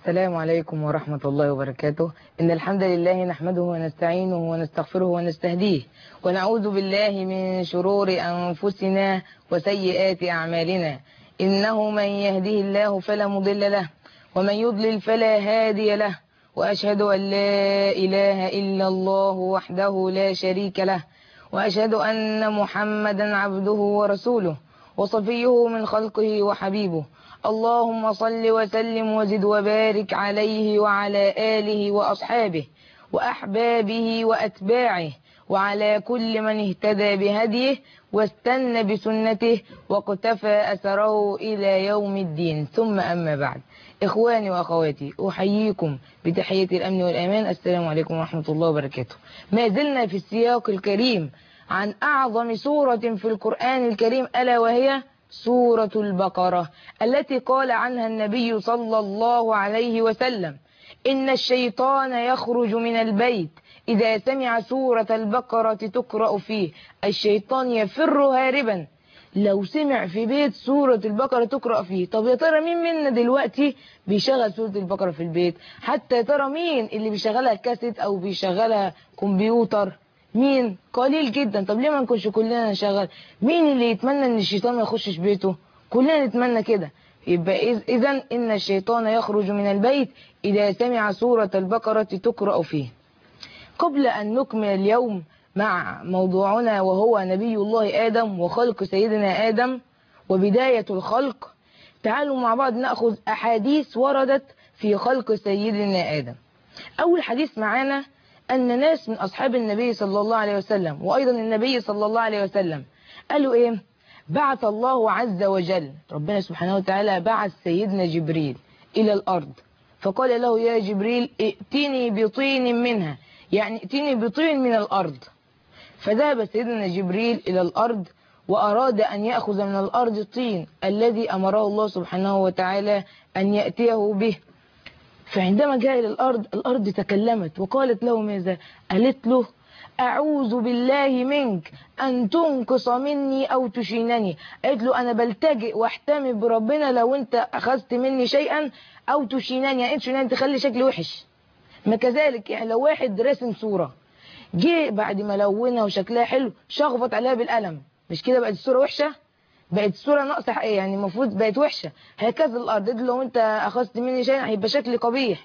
السلام عليكم ورحمة الله وبركاته إن الحمد لله نحمده ونستعينه ونستغفره ونستهديه ونعوذ بالله من شرور أنفسنا وسيئات أعمالنا إنه من يهده الله فلا مضل له ومن يضلل فلا هادي له وأشهد أن لا إله إلا الله وحده لا شريك له وأشهد أن محمدا عبده ورسوله وصفيه من خلقه وحبيبه اللهم صل وسلم وزد وبارك عليه وعلى آله وأصحابه وأحبابه وأتباعه وعلى كل من اهتدى بهديه واستنى بسنته واقتفى أثره إلى يوم الدين ثم أما بعد إخواني وأخواتي أحييكم بتحية الأمن والأمان السلام عليكم ورحمة الله وبركاته ما زلنا في السياق الكريم عن أعظم سورة في القرآن الكريم ألا وهي سورة البقرة التي قال عنها النبي صلى الله عليه وسلم إن الشيطان يخرج من البيت إذا سمع سورة البقرة تقرأ فيه الشيطان يفر هاربا لو سمع في بيت سورة البقرة تقرأ فيه طب يا ترى مين منا دلوقتي بيشغل سورة البقرة في البيت حتى يا ترى مين اللي بيشغلها كاسيت أو بيشغلها كمبيوتر مين قليل جدا طب ليه ما نكونش كلنا نشغل مين اللي يتمنى ان الشيطان ما يخشش بيته كلنا نتمنى كده يبقى اذا ان الشيطان يخرج من البيت اذا سمع سورة البقرة تقرأ فيه قبل ان نكمل اليوم مع موضوعنا وهو نبي الله آدم وخلق سيدنا آدم وبداية الخلق تعالوا مع بعض نأخذ أحاديث وردت في خلق سيدنا آدم أول حديث معانا أن ناس من أصحاب النبي صلى الله عليه وسلم وأيضا النبي صلى الله عليه وسلم قالوا إيه بعث الله عز وجل ربنا سبحانه وتعالى بعث سيدنا جبريل إلى الأرض فقال له يا جبريل ائتني بطين منها يعني ائتني بطين من الأرض فذهب سيدنا جبريل إلى الأرض وأراد أن يأخذ من الأرض الطين الذي أمره الله سبحانه وتعالى أن يأتيه به فعندما جاء إلى الأرض الأرض تكلمت وقالت له ماذا قالت له أعوذ بالله منك أن تنقص مني أو تشينني قالت له أنا بلتجئ واحتمي بربنا لو أنت أخذت مني شيئا أو تشينني يعني تشينني تخلي شكلي وحش ما كذلك يعني لو واحد رسم صورة جه بعد ما لونها وشكلها حلو شخبط عليها بالقلم مش كده بقت الصورة وحشة بقت الصورة ناقصة ايه يعني المفروض بقت وحشة هكذا الأرض لو أنت أخذت مني شيء هيبقى شكلي قبيح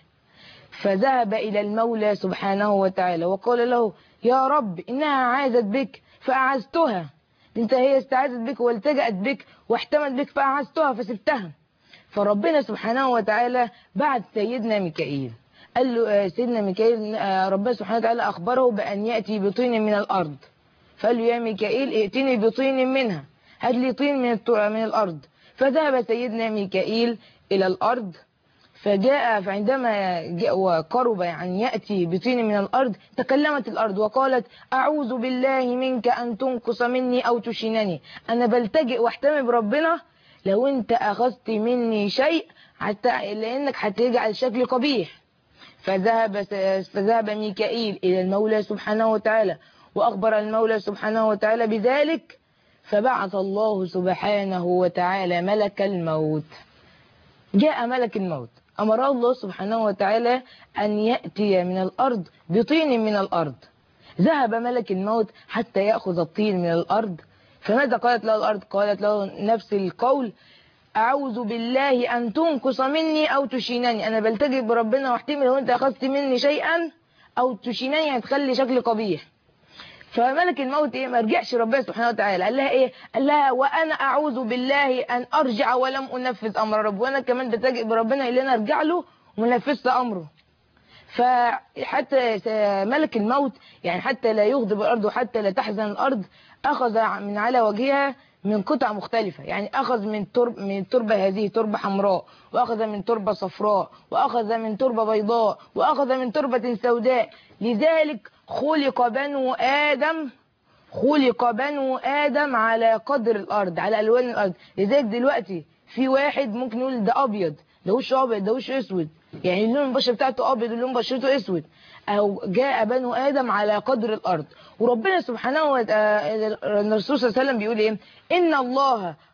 فذهب إلى المولى سبحانه وتعالى وقال له يا رب إنها عازت بك فأعزتها انت هي استعاذت بك والتجأت بك واحتمت بك فأعزتها فسبتها فربنا سبحانه وتعالى بعد سيدنا ميكائيل قال له سيدنا ميكائيل ربنا سبحانه وتعالى أخبره بأن يأتي بطين من الأرض فقال له يا ميكائيل ائتني بطين منها هات لي طين من من الأرض فذهب سيدنا ميكائيل إلى الأرض فجاء فعندما جاء وقرب يعني يأتي بطين من الأرض تكلمت الأرض وقالت أعوذ بالله منك أن تنقص مني أو تشينني أنا بلتجئ واحتمي بربنا لو أنت أخذت مني شيء حتى لأنك هتجعل شكلي قبيح فذهب فذهب ميكائيل إلى المولى سبحانه وتعالى وأخبر المولى سبحانه وتعالى بذلك فبعث الله سبحانه وتعالى ملك الموت جاء ملك الموت أمره الله سبحانه وتعالى أن يأتي من الأرض بطين من الأرض ذهب ملك الموت حتى يأخذ الطين من الأرض فماذا قالت له الأرض قالت له نفس القول أعوذ بالله أن تنقص مني أو تشينني أنا بلتجئ بربنا واحتمل لو أنت أخذت مني شيئا أو تشينني هتخلي شكلي قبيح فملك الموت ايه ما رجعش ربنا سبحانه وتعالى قال لها ايه قال لها وانا اعوذ بالله ان ارجع ولم انفذ امر رب وانا كمان بتجئ بربنا اللي انا ارجع له وما نفذت امره فحتى ملك الموت يعني حتى لا يغضب الارض وحتى لا تحزن الارض اخذ من على وجهها من قطع مختلفة يعني أخذ من ترب من التربة هذه تربة حمراء وأخذ من تربة صفراء وأخذ من تربة بيضاء وأخذ من تربة سوداء لذلك خلق بنو آدم خلق بنو آدم على قدر الأرض على ألوان الأرض لذلك دلوقتي في واحد ممكن يقول ده أبيض ده وش أبيض ده وش أسود يعني لون البشرة بتاعته أبيض ولون بشرته أسود أو جاء بنو آدم على قدر الأرض وربنا سبحانه وتعالى الرسول صلى الله عليه وسلم بيقول إيه إن الله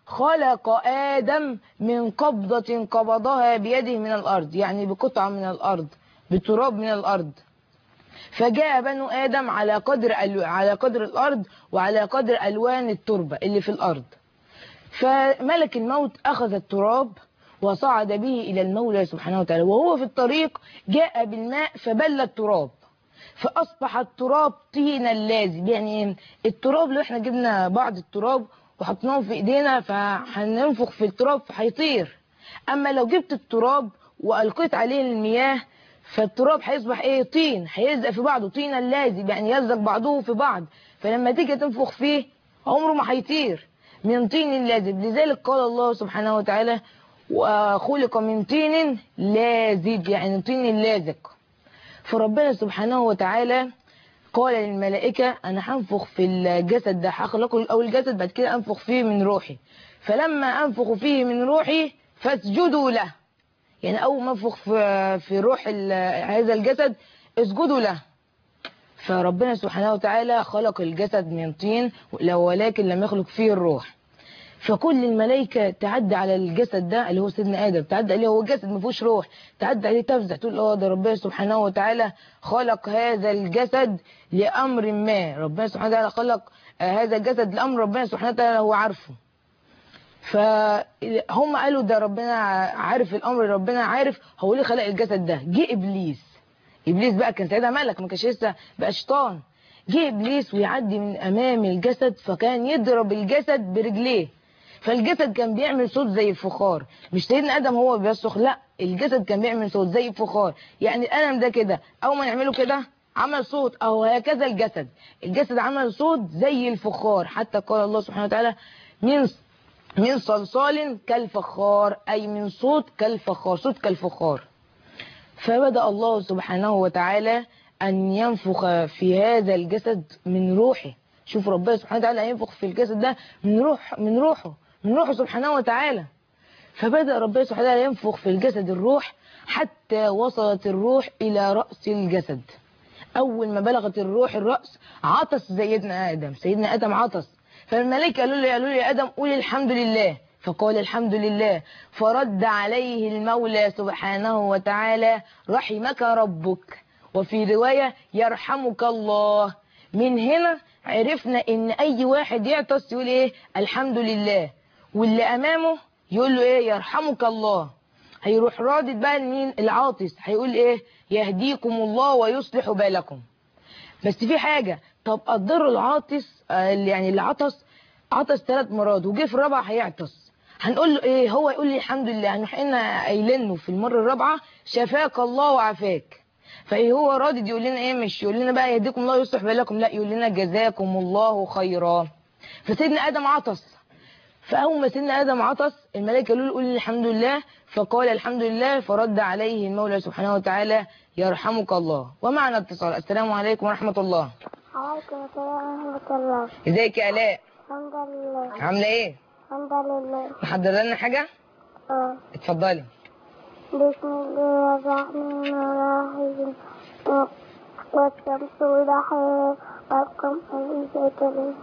خلق آدم من قبضة قبضها بيده من الأرض يعني بقطعة من الأرض بتراب من الأرض فجاء بنو آدم على قدر ألو... على قدر الأرض وعلى قدر ألوان التربة اللي في الأرض فملك الموت أخذ التراب وصعد به إلى المولى سبحانه وتعالى وهو في الطريق جاء بالماء فبل التراب فأصبح التراب طينا لازب يعني التراب لو احنا جبنا بعض التراب وحطيناه في ايدينا فهننفخ في التراب فهيطير اما لو جبت التراب والقيت عليه المياه فالتراب هيصبح ايه طين هيلزق في بعضه طينا لازب يعني يلزق بعضه في بعض فلما تيجي تنفخ فيه عمره ما هيطير من طين لازب لذلك قال الله سبحانه وتعالى وخلق من طين لازب يعني طين لازق فربنا سبحانه وتعالى قال للملائكة أنا هنفخ في الجسد ده هخلقه الأول الجسد بعد كده أنفخ فيه من روحي فلما أنفخ فيه من روحي فاسجدوا له يعني أول ما أنفخ في, في روح هذا الجسد اسجدوا له فربنا سبحانه وتعالى خلق الجسد من طين ولكن لم يخلق فيه الروح فكل الملائكة تعدي على الجسد ده اللي هو سيدنا آدم تعدي عليه هو جسد ما فيهوش روح تعدي عليه تفزع تقول اه ده ربنا سبحانه وتعالى خلق هذا الجسد لأمر ما ربنا سبحانه وتعالى خلق هذا الجسد لأمر ربنا سبحانه وتعالى هو عارفه فهم قالوا ده ربنا عارف الأمر ربنا عارف هو ليه خلق الجسد ده جه إبليس إبليس بقى كان ساعتها ملك ما كانش لسه بقى شيطان جه إبليس ويعدي من أمام الجسد فكان يضرب الجسد برجليه فالجسد كان بيعمل صوت زي الفخار مش سيدنا ادم هو بيصرخ لا الجسد كان بيعمل صوت زي الفخار يعني القلم ده كده اول ما نعمله كده عمل صوت او هكذا الجسد الجسد عمل صوت زي الفخار حتى قال الله سبحانه وتعالى من من صلصال كالفخار اي من صوت كالفخار صوت كالفخار فبدا الله سبحانه وتعالى ان ينفخ في هذا الجسد من روحه شوف ربنا سبحانه وتعالى ينفخ في الجسد ده من روح من روحه من روحه سبحانه وتعالى فبدأ ربنا سبحانه وتعالى ينفخ في الجسد الروح حتى وصلت الروح إلى رأس الجسد أول ما بلغت الروح الرأس عطس سيدنا آدم سيدنا آدم عطس فالملائكة قالوا له قالوا له يا آدم قول الحمد لله فقال الحمد لله فرد عليه المولى سبحانه وتعالى رحمك ربك وفي رواية يرحمك الله من هنا عرفنا ان اي واحد يعطس يقول ايه الحمد لله واللي امامه يقول له ايه يرحمك الله هيروح رادد بقى لمين العاطس هيقول ايه يهديكم الله ويصلح بالكم بس في حاجة طب قدروا العاطس آه يعني اللي عطس عطس ثلاث مرات وجه في الرابعة هيعطس هنقول له ايه هو يقول لي الحمد لله هنروح احنا قايلين له في المرة الرابعة شفاك الله وعافاك فايه هو رادد يقول لنا ايه مش يقول لنا بقى يهديكم الله ويصلح بالكم لا يقول لنا جزاكم الله خيرا فسيدنا ادم عطس فاول ما سيدنا ادم عطس الملائكه قالوا له قول الحمد لله فقال الحمد لله فرد عليه المولى سبحانه وتعالى يرحمك الله ومعنا اتصال السلام عليكم ورحمه الله عليكم السلام ورحمة الله ازيك يا الاء الحمد لله عامله ايه الحمد لله محضره لنا حاجه اه اتفضلي بسم الله الرحمن الرحيم و- والشمس ضحاها والقمر إذا تلاها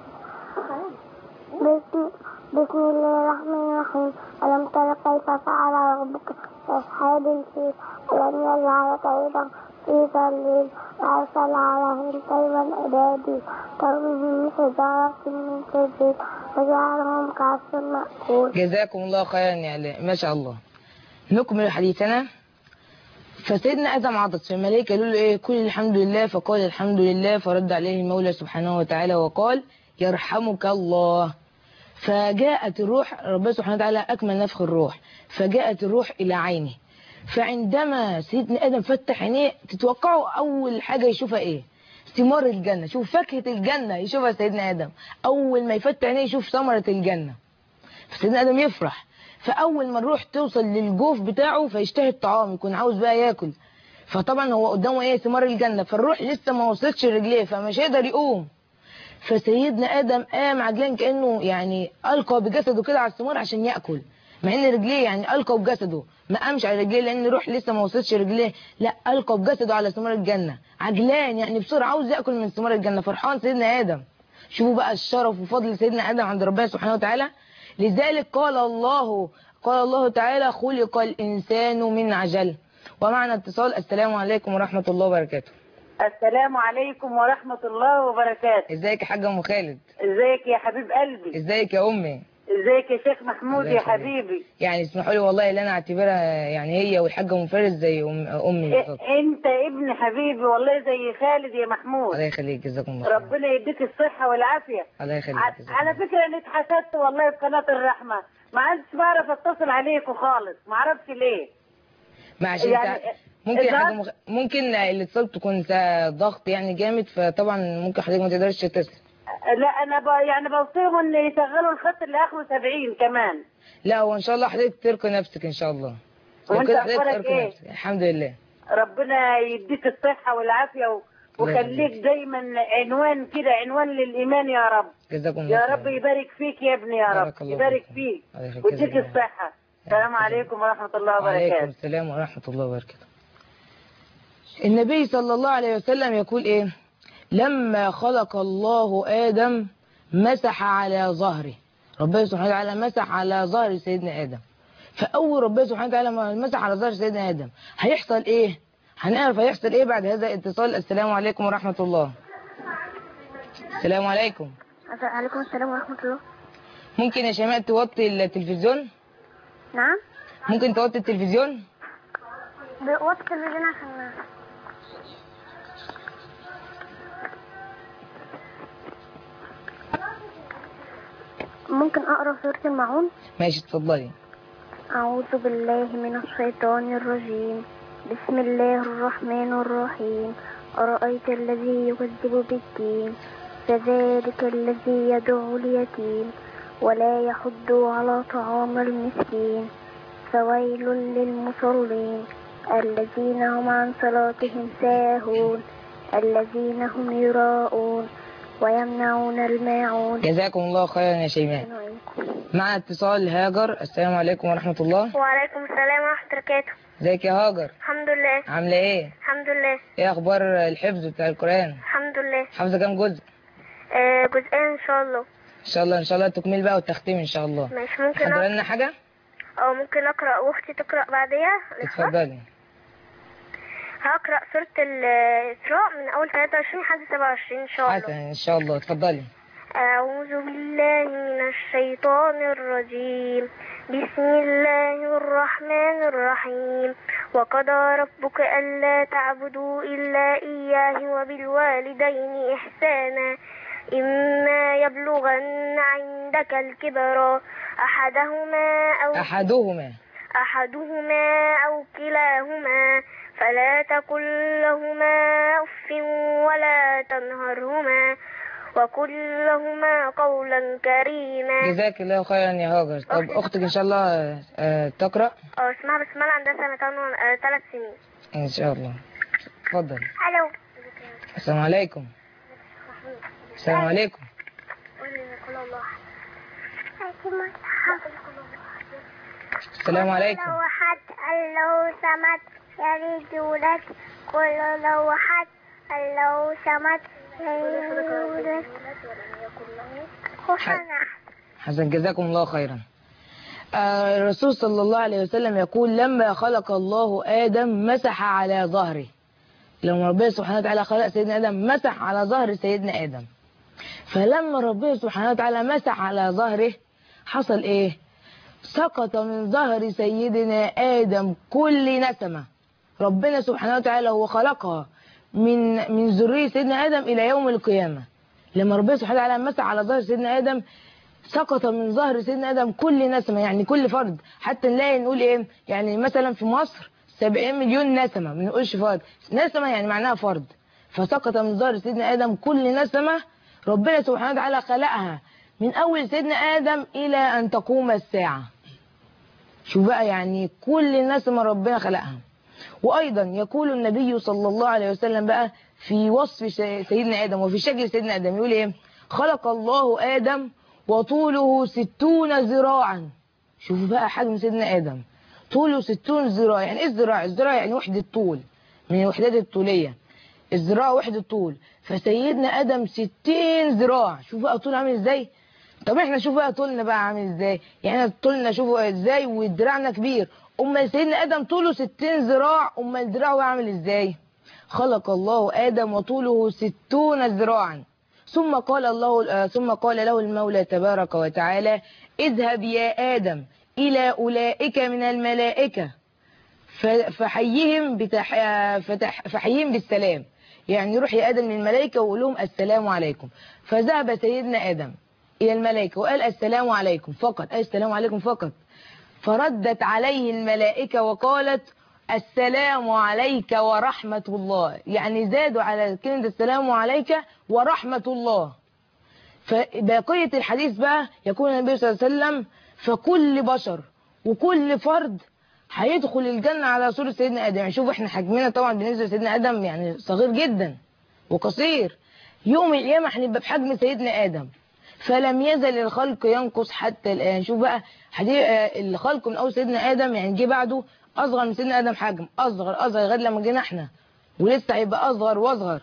بسم بسم الله الرحمن الرحيم ألم تر كيف فعل ربك بأصحاب الفيل ألم يجعل كيدهم في ضليل وأرسل عليهم طيرا أبابيل ترميهم بحجارة من سجيل وجعلهم كعصف مأكول جزاكم الله خيرا يا الاء ما شاء الله نكمل حديثنا فسيدنا ادم عطس فالملائكه قالوا له ايه كل الحمد لله فقال الحمد لله فرد عليه المولى سبحانه وتعالى وقال يرحمك الله فجاءت الروح ربنا سبحانه وتعالى اكمل نفخ الروح فجاءت الروح الى عينه فعندما سيدنا ادم فتح عينيه تتوقعوا اول حاجه يشوفها ايه ثمار الجنه شوف فاكهه الجنه يشوفها سيدنا ادم اول ما يفتح عينيه يشوف ثمره الجنه فسيدنا ادم يفرح فاول ما الروح توصل للجوف بتاعه فيشتهي الطعام يكون عاوز بقى ياكل فطبعا هو قدامه ايه ثمار الجنه فالروح لسه ما وصلتش لرجليه فمش هيقدر يقوم فسيدنا ادم قام عجلان كانه يعني القى بجسده كده على الثمار عشان ياكل مع ان رجليه يعني القى بجسده ما قامش على رجليه لان الروح لسه ما وصلتش رجليه لا القى بجسده على ثمار الجنه عجلان يعني بسرعه عاوز ياكل من ثمار الجنه فرحان سيدنا ادم شوفوا بقى الشرف وفضل سيدنا ادم عند ربنا سبحانه وتعالى لذلك قال الله قال الله تعالى خلق الإنسان من عجل ومعنا اتصال السلام عليكم ورحمة الله وبركاته السلام عليكم ورحمة الله وبركاته ازيك يا حاجة أم خالد ازيك يا حبيب قلبي ازيك يا أمي ازيك يا شيخ محمود الله يا يخليك. حبيبي يعني اسمحوا لي والله اللي أنا أعتبرها يعني هي والحاجة أم فارس زي أم أمي بالظبط إ- انت ابن حبيبي والله زي خالد يا محمود الله يخليك جزاكم الله خير ربنا يديك الصحة والعافية الله يخليك ع- جزاكم على الله. فكرة انا اتحسدت والله بقناة الرحمة ما عادش بعرف اتصل عليكم خالص ما اعرفش ليه ما عشان يعني يعني ممكن يا إذا- حاجة مخ... ممكن الاتصال تكون سا- ضغط يعني جامد فطبعا ممكن حضرتك ما تقدرش تتصل لا انا ب... يعني بوصيهم ان يشغلوا الخط اللي اخره 70 كمان لا هو ان شاء الله حضرتك ترقي نفسك ان شاء الله لو وأنت كده حضرتك أخبارك ترقي إيه؟ نفسك الحمد لله ربنا يديك الصحة والعافية و... الله وخليك يخليك. دايما عنوان كده عنوان للإيمان يا رب جزاكم الله يا خير. رب يبارك فيك يا ابني يا رب بارك الله يبارك فيك. فيك الله يخليك. ويديك جزاك الله. الصحة السلام عليكم ورحمة الله وعليكم وبركاته السلام ورحمة الله وبركاته النبي صلى الله عليه وسلم يقول ايه لما خلق الله آدم مسح على ظهره ربنا سبحانه وتعالى مسح على ظهر سيدنا آدم فأول ربنا سبحانه وتعالى ما مسح على ظهر سيدنا آدم هيحصل ايه هنعرف هيحصل ايه بعد هذا الاتصال السلام عليكم ورحمة الله السلام عليكم عليكم السلام ورحمة الله ممكن يا شيماء توطي التلفزيون نعم ممكن توطي التلفزيون وقت التلفزيون عشان ممكن أقرأ سورة المعون ماشي اتفضلي أعوذ بالله من الشيطان الرجيم بسم الله الرحمن الرحيم أرأيت الذي يكذب بالدين فذلك الذي يدعو اليتيم ولا يحض على طعام المسكين فويل للمصلين الذين هم عن صلاتهم ساهون الذين هم يراءون ويمنعون الماعون جزاكم الله خيرا يا شيماء مع اتصال هاجر السلام عليكم ورحمة الله وعليكم السلام ورحمة الله وبركاته ازيك يا هاجر الحمد لله عاملة ايه الحمد لله ايه اخبار الحفظ بتاع القرآن الحمد لله حافظة كام جزء آه جزئين ان شاء الله ان شاء الله ان شاء الله تكمل بقى والتختيم ان شاء الله ماشي ممكن حضر أقرأ لنا حاجة او ممكن اقرا واختي تقرا بعديها الإخلاص؟ اتفضلي هقرا سوره الاسراء من اول 23 لحد 27 ان شاء الله حسن ان شاء الله اتفضلي أعوذ بالله من الشيطان الرجيم بسم الله الرحمن الرحيم وقضى ربك ألا تعبدوا إلا إياه وبالوالدين إحسانا إما يبلغن عندك الكبر أحدهما أو احدهما أحدهما أو كلاهما فلا تقل لهما أف ولا تنهرهما وقل لهما قولا كريما جزاك الله خيرا يا هاجر طب اختك ان شاء الله آه، تقرأ اه اسمها بسملة عندها سنتين و- آه، ثلاث سنين ان شاء الله اتفضل الو السلام عليكم السلام عليكم السلام عليكم لو حد لو سمت يريد ولد كل لو حد لو سمت يريد ولد حسنا حسن جزاكم الله خيرا آه، الرسول صلى الله عليه وسلم يقول لما خلق الله آدم مسح على ظهره لما ربنا سبحانه وتعالى خلق سيدنا آدم مسح على ظهر سيدنا آدم فلما ربنا سبحانه وتعالى مسح على ظهره حصل ايه سقط من ظهر سيدنا آدم كل نسمة ربنا سبحانه وتعالى هو خلقها من من ذرية سيدنا آدم إلى يوم القيامة لما ربنا سبحانه وتعالى مسح على ظهر سيدنا آدم سقط من ظهر سيدنا آدم كل نسمة يعني كل فرد حتى نلاقي نقول إيه يعني مثلا في مصر 70 مليون نسمة ما نقولش فرد نسمة يعني معناها فرد فسقط من ظهر سيدنا آدم كل نسمة ربنا سبحانه وتعالى خلقها من أول سيدنا آدم إلى أن تقوم الساعة شوف بقى يعني كل نسمة ربنا خلقها وأيضا يقول النبي صلى الله عليه وسلم بقى في وصف ش- سيدنا آدم وفي شكل سيدنا آدم يقول إيه خلق الله آدم وطوله ستون ذراعا شوفوا بقى حجم سيدنا آدم طوله ستون ذراع يعني إيه الذراع الذراع يعني وحدة طول من الوحدات الطولية الذراع وحدة طول فسيدنا آدم ستين ذراع شوف بقى طول عامل إزاي طب احنا شوف بقى طولنا بقى عامل ازاي يعني احنا طولنا شوفوا ازاي ودراعنا كبير امال سيدنا ادم طوله 60 ذراع امال دراعه عامل ازاي خلق الله ادم وطوله 60 ذراعا ثم قال الله آه، ثم قال له المولى تبارك وتعالى اذهب يا ادم الى اولئك من الملائكه ف- فحيهم بتح... فتح... فحيهم بالسلام يعني يروح يا ادم للملائكه ويقول لهم السلام عليكم فذهب سيدنا ادم الى الملائكه وقال السلام عليكم فقط قال السلام عليكم فقط فردت عليه الملائكه وقالت السلام عليك ورحمه الله يعني زادوا على كلمه السلام عليك ورحمه الله فبقية الحديث بقى يقول النبي صلى الله عليه وسلم فكل بشر وكل فرد هيدخل الجنة على صورة سيدنا آدم يعني شوف احنا حجمنا طبعا بالنسبة لسيدنا آدم يعني صغير جدا وقصير يوم القيامة هنبقى بحجم سيدنا آدم فلم يزل الخلق ينقص حتى الآن شوف بقى حديث الخلق من أول سيدنا آدم يعني جه بعده أصغر من سيدنا آدم حجم أصغر أصغر لغاية لما جينا احنا ولسه هيبقى أصغر وأصغر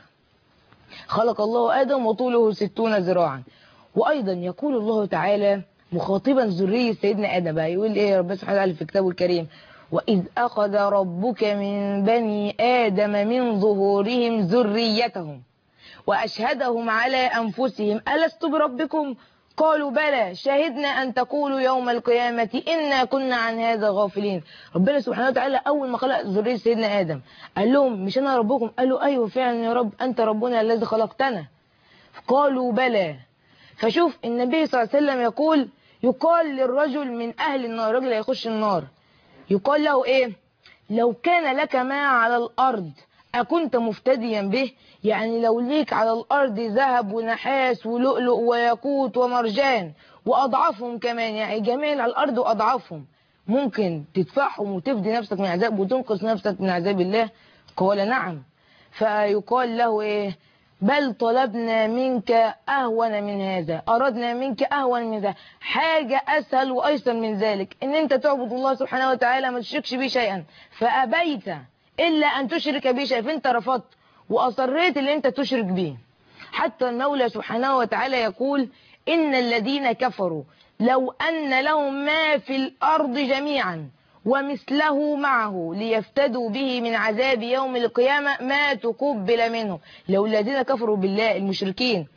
خلق الله آدم وطوله ستون ذراعا وأيضا يقول الله تعالى مخاطبا ذرية سيدنا آدم بقى يقول إيه ربنا سبحانه وتعالى في كتابه الكريم وإذ أخذ ربك من بني آدم من ظهورهم ذريتهم وأشهدهم على أنفسهم ألست بربكم قالوا بلى شهدنا أن تقولوا يوم القيامة إنا كنا عن هذا غافلين ربنا سبحانه وتعالى أول ما خلق ذرية سيدنا آدم قال لهم مش أنا ربكم قالوا أيوة فعلا يا رب أنت ربنا الذي خلقتنا قالوا بلى فشوف النبي صلى الله عليه وسلم يقول يقال للرجل من أهل النار رجل هيخش النار يقال له إيه لو كان لك ما على الأرض أكنت مفتديا به يعني لو ليك على الأرض ذهب ونحاس ولؤلؤ وياقوت ومرجان وأضعافهم كمان يعني جميع على الأرض وأضعافهم ممكن تدفعهم وتفدي نفسك من عذاب وتنقذ نفسك من عذاب الله قال نعم فيقال له إيه بل طلبنا منك أهون من هذا أردنا منك أهون من ذا حاجة أسهل وأيسر من ذلك إن أنت تعبد الله سبحانه وتعالى ما تشركش به شيئا فأبيت إلا أن تشرك به شيئا فأنت رفضت وأصريت اللي أنت تشرك به حتى المولى سبحانه وتعالى يقول إن الذين كفروا لو أن لهم ما في الأرض جميعا ومثله معه ليفتدوا به من عذاب يوم القيامة ما تقبل منه لو الذين كفروا بالله المشركين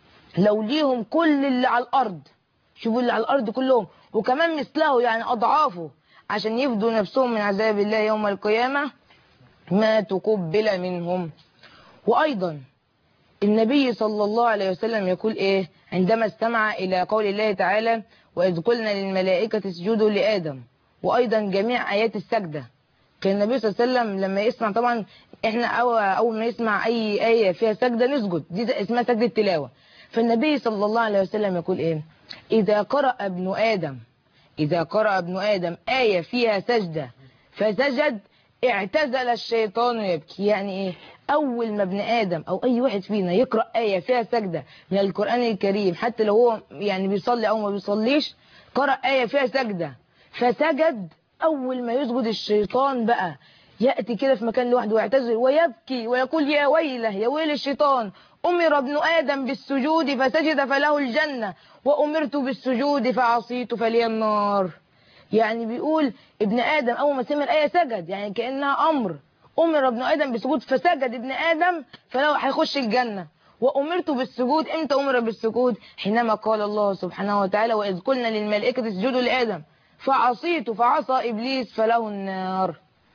لو ليهم كل اللي على الأرض شوفوا اللي على الأرض كلهم وكمان مثله يعني أضعافه عشان يفدوا نفسهم من عذاب الله يوم القيامة ما تقبل منهم وأيضا النبي صلى الله عليه وسلم يقول إيه عندما استمع إلى قول الله تعالى وإذ قلنا للملائكة اسجدوا لآدم وأيضا جميع آيات السجدة كان النبي صلى الله عليه وسلم لما يسمع طبعا احنا أول, أول ما يسمع أي آية فيها سجدة نسجد دي اسمها سجدة تلاوة فالنبي صلى الله عليه وسلم يقول إيه إذا قرأ ابن آدم إذا قرأ ابن آدم آية فيها سجدة فسجد اعتزل الشيطان يبكي يعني ايه اول ما ابن ادم او اي واحد فينا يقرا ايه فيها سجده من القران الكريم حتى لو هو يعني بيصلي او ما بيصليش قرا ايه فيها سجده فسجد اول ما يسجد الشيطان بقى ياتي كده في مكان لوحده ويعتزل ويبكي ويقول يا ويله يا ويل الشيطان امر ابن ادم بالسجود فسجد فله الجنه وامرت بالسجود فعصيت فلي النار يعني بيقول ابن ادم اول ما سمع الايه سجد يعني كانها امر امر ابن ادم بالسجود فسجد ابن ادم فلو هيخش الجنه وامرت بالسجود امتى امر بالسجود حينما قال الله سبحانه وتعالى واذ قلنا للملائكه اسجدوا لادم فعصيت فعصى ابليس فله النار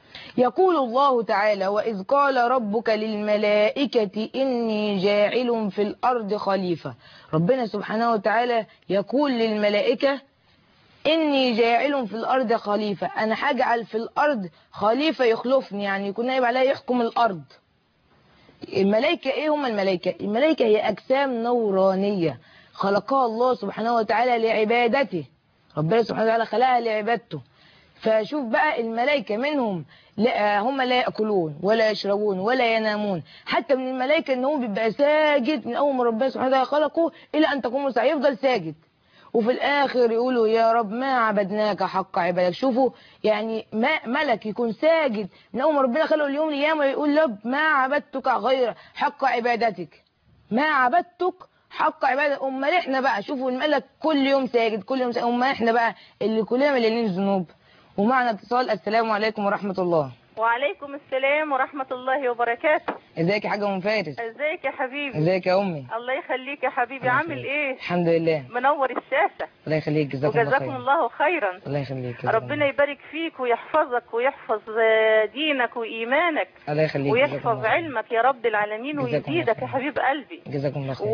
يقول الله تعالى وإذ قال ربك للملائكة إني جاعل في الأرض خليفة ربنا سبحانه وتعالى يقول للملائكة إني جاعل في الأرض خليفة أنا هجعل في الأرض خليفة يخلفني يعني يكون نائب عليا يحكم الأرض الملائكة إيه هم الملائكة الملائكة هي أجسام نورانية خلقها الله سبحانه وتعالى لعبادته ربنا سبحانه وتعالى خلقها لعبادته فشوف بقى الملائكة منهم لا هم لا يأكلون ولا يشربون ولا ينامون حتى من الملائكة ان هو بيبقى ساجد من أول ما ربنا سبحانه وتعالى خلقه إلى أن تقوم الساعة يفضل ساجد وفي الآخر يقولوا يا رب ما عبدناك حق عبادك شوفوا يعني ما ملك يكون ساجد من أول ما ربنا خلقه اليوم القيامة يقول رب ما عبدتك غير حق عبادتك ما عبدتك حق عباده امال احنا بقى شوفوا الملك كل يوم ساجد كل يوم ساجد امال احنا بقى اللي كلنا مليانين ذنوب ومعنا اتصال السلام عليكم ورحمه الله وعليكم السلام ورحمة الله وبركاته ازيك يا حاجه ام فارس ازيك يا حبيبي ازيك يا امي الله يخليك يا حبيبي الله عامل يخليك. ايه الحمد لله منور الشاشة الله يخليك جزاكم الله وجزاكم خير الله خيرا الله يخليك جزاكم ربنا الله. يبارك فيك ويحفظك ويحفظ آه، دينك وإيمانك الله يخليك جزاكم ويحفظ الله خير. علمك يا رب العالمين جزاكم الله ويزيدك خير. يا حبيب قلبي جزاكم الله خير و...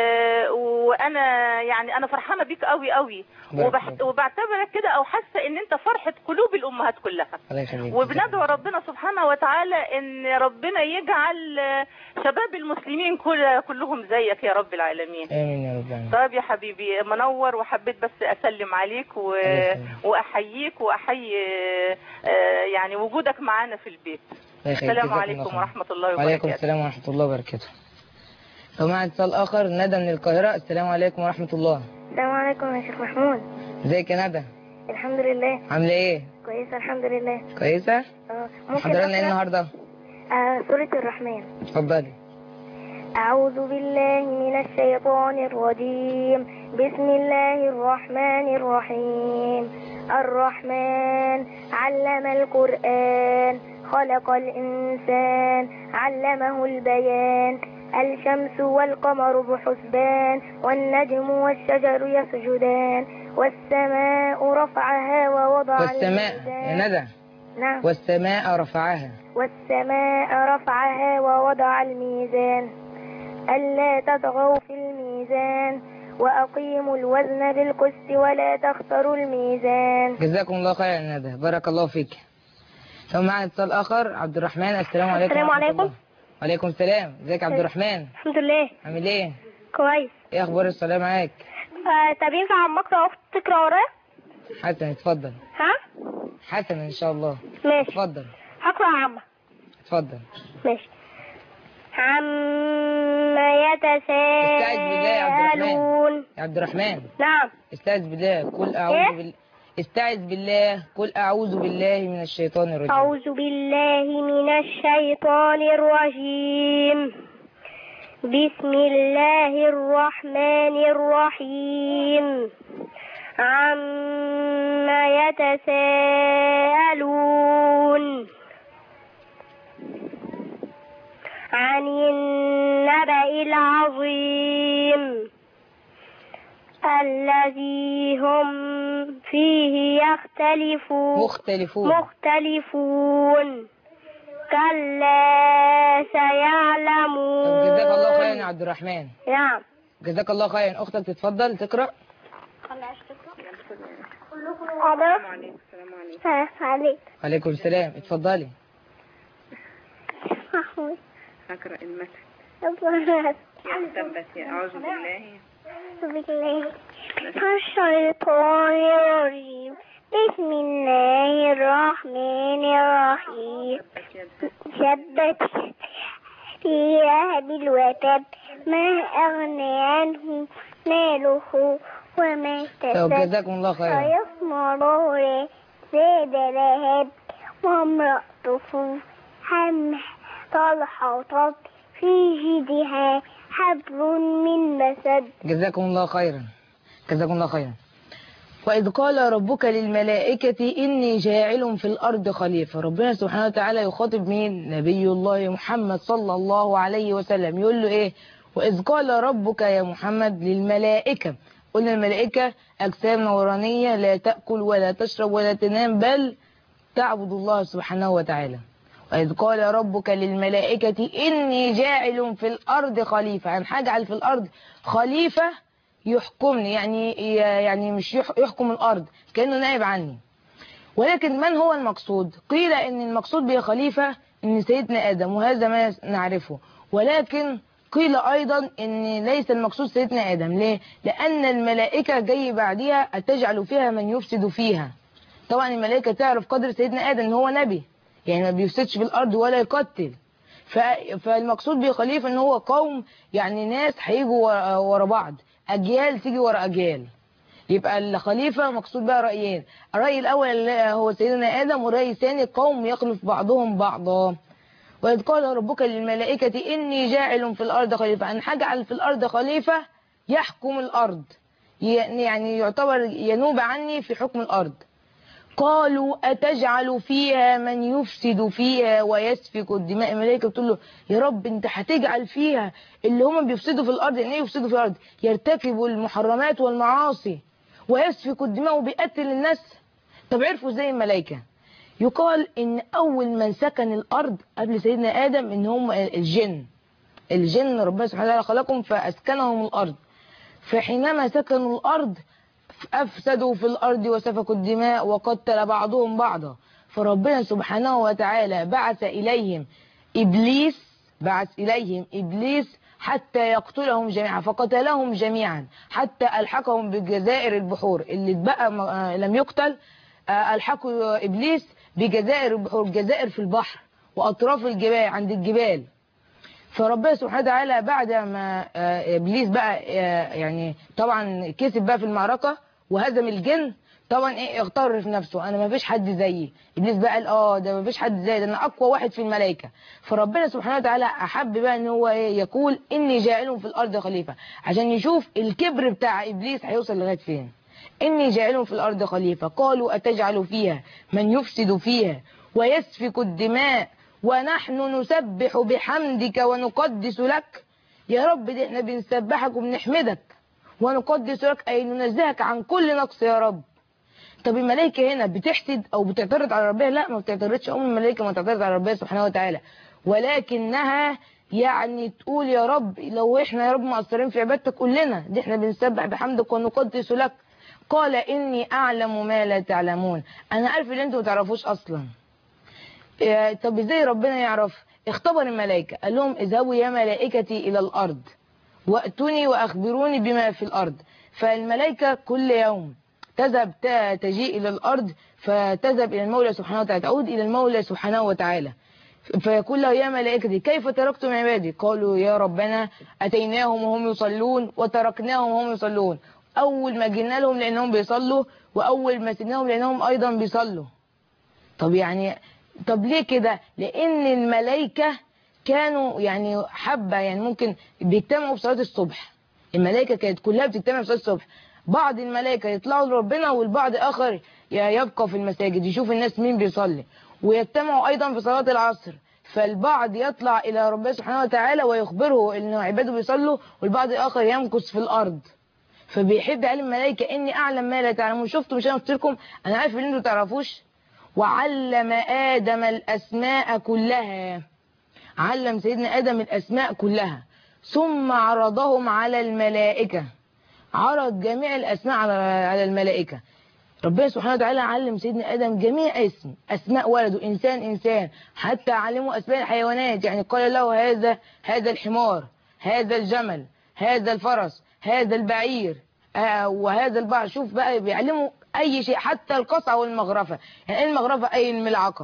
وانا يعني انا فرحانه بيك قوي قوي بارك وبح... الله. وبعتبرك كده او حاسه ان انت فرحه قلوب الامهات كلها الله يخليك وبندعو ربنا سبحانه وتعالى ان ربنا يجعل آه، شباب المسلمين كل كلهم زيك يا رب العالمين امين يا رب العالمين طيب يا حبيبي منور وحبيت بس اسلم عليك و... الله يخليك. واحييك واحيي آه، يعني وجودك معانا في البيت الله يخليك السلام جزاكم الله عليكم خير. ورحمه الله وعليكم وبركاته السلام ورحمة الله وبركاته ومع اتصال آخر ندى من القاهرة السلام عليكم ورحمة الله السلام عليكم يا شيخ محمود ازيك يا ندى الحمد لله عاملة ايه كويسة الحمد لله كويسة آه، ممكن حضرنا ايه أقرأ؟ النهاردة آه، سورة الرحمن اتفضلي أعوذ بالله من الشيطان الرجيم بسم الله الرحمن الرحيم الرحمن علم القرآن خلق الإنسان علمه البيان الشمس والقمر بحسبان والنجم والشجر يسجدان والسماء رفعها ووضع والسماء الميزان. يا ندى نعم والسماء رفعها والسماء رفعها ووضع الميزان ألا تطغوا في الميزان وأقيموا الوزن بالقسط ولا تخسروا الميزان جزاكم الله خير يا ندى بارك الله فيك ومع اتصال آخر عبد الرحمن السلام عليكم السلام ورحمة عليكم. الله. وعليكم السلام ازيك يا عبد الرحمن الحمد لله عامل ايه كويس ايه اخبار الصلاة معاك آه طب ينفع عم أقرأ أخت تقرأ ورايا؟ حسن اتفضل ها؟ حسن ان شاء الله ماشي اتفضل هقرأ يا عم اتفضل ماشي عما استعذ بالله يا عبد الرحمن يتساءلون يا عبد الرحمن نعم استعذ بالله قل اعوذ إيه؟ بال... استعذ بالله قل اعوذ بالله من الشيطان الرجيم أعوذ بالله من الشيطان الرجيم بسم الله الرحمن الرحيم عما يتساءلون عن النبأ العظيم الذي هم فيه يختلفون مختلفون مختلفون كلا طب سيعلمون جزاك الله خيرا يا عبد الرحمن نعم جزاك الله خيرا اختك تتفضل تقرا السلام عليكم عليك عليكم السلام اتفضلي محمود اقرا المثل بالله تبت اعوذ بالله الشيطان الرجيم بسم الله الرحمن الرحيم شبت في لهب الوتب ما أغنى عنه ماله وما طب كسب جزاكم الله خيرا ويصنع نور زاد لهب وامرأته حمه طلحة طب في جيدها حبل من مسد جزاكم الله خيرا جزاكم الله خيرا وإذ قال ربك للملائكة إني جاعل في الأرض خليفة ربنا سبحانه وتعالى يخاطب مين نبي الله محمد صلى الله عليه وسلم يقول له إيه وإذ قال ربك يا محمد للملائكة قلنا الملائكة أجسام نورانية لا تأكل ولا تشرب ولا تنام بل تعبد الله سبحانه وتعالى وإذ قال ربك للملائكة إني جاعل في الأرض خليفة يعني هجعل في الأرض خليفة يحكمني يعني يعني مش يح- يحكم الأرض كأنه نائب عني ولكن من هو المقصود قيل ان المقصود بخليفة ان سيدنا ادم وهذا ما نعرفه ولكن قيل ايضا ان ليس المقصود سيدنا ادم ليه لان الملائكة جاي بعدها اتجعل فيها من يفسد فيها طبعا الملائكة تعرف قدر سيدنا ادم ان هو نبي يعني ما بيفسدش في الارض ولا يقتل ف- فالمقصود بخليفة ان هو قوم يعني ناس هيجوا ورا- ورا بعض اجيال تيجي ورا اجيال يبقى الخليفة مقصود بها رأيين الرأي الأول هو سيدنا آدم والرأي الثاني قوم يخلف بعضهم بعضا وإذ قال ربك للملائكة إني جاعل في الأرض خليفة أن هجعل في الأرض خليفة يحكم الأرض ي- يعني يعتبر ينوب عني في حكم الأرض قالوا أتجعل فيها من يفسد فيها ويسفك الدماء الملائكة بتقول له يا رب انت هتجعل فيها اللي هم بيفسدوا في الأرض يعني ايه يفسدوا في الأرض يرتكبوا المحرمات والمعاصي ويسفك الدماء وبيقتل الناس طب عرفوا ازاي الملائكة يقال ان اول من سكن الارض قبل سيدنا ادم ان هم الجن الجن ربنا سبحانه وتعالى خلقهم فاسكنهم الارض فحينما سكنوا الارض افسدوا في الارض وسفكوا الدماء وقتل بعضهم بعضا فربنا سبحانه وتعالى بعث اليهم ابليس بعث اليهم ابليس حتى يقتلهم جميعا فقتلهم جميعا حتى الحقهم بجزائر البحور اللي اتبقى م- آه لم يقتل آه، الحقوا ابليس بجزائر البحور جزائر في البحر واطراف الجبال عند الجبال فربنا سبحانه وتعالى بعد ما آه، ابليس بقى آه، يعني طبعا كسب بقى في المعركه وهزم الجن طبعا ايه اغتر في نفسه انا ما فيش حد زيي ابليس بقى قال اه ده ما فيش حد زيي ده انا اقوى واحد في الملائكه فربنا سبحانه وتعالى احب بقى ان هو ايه يقول اني جاعل في الارض خليفه عشان يشوف الكبر بتاع ابليس هيوصل لغايه فين إني جاعل في الأرض خليفة قالوا أتجعل فيها من يفسد فيها ويسفك الدماء ونحن نسبح بحمدك ونقدس لك يا رب دي احنا بنسبحك وبنحمدك ونقدس لك أي ننزهك عن كل نقص يا رب طب الملائكة هنا بتحسد أو بتعترض على ربنا لا ما بتعترضش أم الملائكة ما تعترض على ربنا سبحانه وتعالى ولكنها يعني تقول يا رب لو احنا يا رب مقصرين في عبادتك قول لنا دي احنا بنسبح بحمدك ونقدس لك قال إني أعلم ما لا تعلمون أنا عارف اللي أنتوا ما تعرفوش أصلا إيه، طب إزاي ربنا يعرف اختبر الملائكة قال لهم اذهبوا يا ملائكتي إلى الأرض وأتوني وأخبروني بما في الأرض فالملائكة كل يوم تذهب ت- تجيء إلى الأرض فتذهب إلى المولى سبحانه وتعالى تعود إلى المولى سبحانه وتعالى فيقول له يا ملائكتي كيف تركتم عبادي قالوا يا ربنا أتيناهم وهم يصلون وتركناهم وهم يصلون أول ما جينا لهم لأنهم بيصلوا وأول ما سيبناهم لأنهم أيضا بيصلوا طب يعني طب ليه كده لأن الملائكة كانوا يعني حبة يعني ممكن بيجتمعوا في صلاة الصبح الملائكة كانت كلها بتجتمع في صلاة الصبح بعض الملائكة يطلعوا لربنا والبعض آخر ي- يبقى في المساجد يشوف الناس مين بيصلي ويجتمعوا أيضا في صلاة العصر فالبعض يطلع إلى ربنا سبحانه وتعالى ويخبره إن عباده بيصلوا والبعض الآخر يمكث في الأرض فبيحب علم الملائكة إني أعلم ما لا تعلمون شفتوا مش أنا قلت لكم أنا عارف إن أنتوا تعرفوش وعلم آدم الأسماء كلها علم سيدنا آدم الأسماء كلها ثم عرضهم على الملائكة عرض جميع الأسماء على على الملائكة ربنا سبحانه وتعالى علم سيدنا آدم جميع اسم أسماء ولده إنسان إنسان حتى علمه أسماء الحيوانات يعني قال له هذا هذا الحمار هذا الجمل هذا الفرس هذا البعير آه وهذا البعر شوف بقى بيعلموا أي شيء حتى القصعة والمغرفة يعني إيه المغرفة أي الملعقة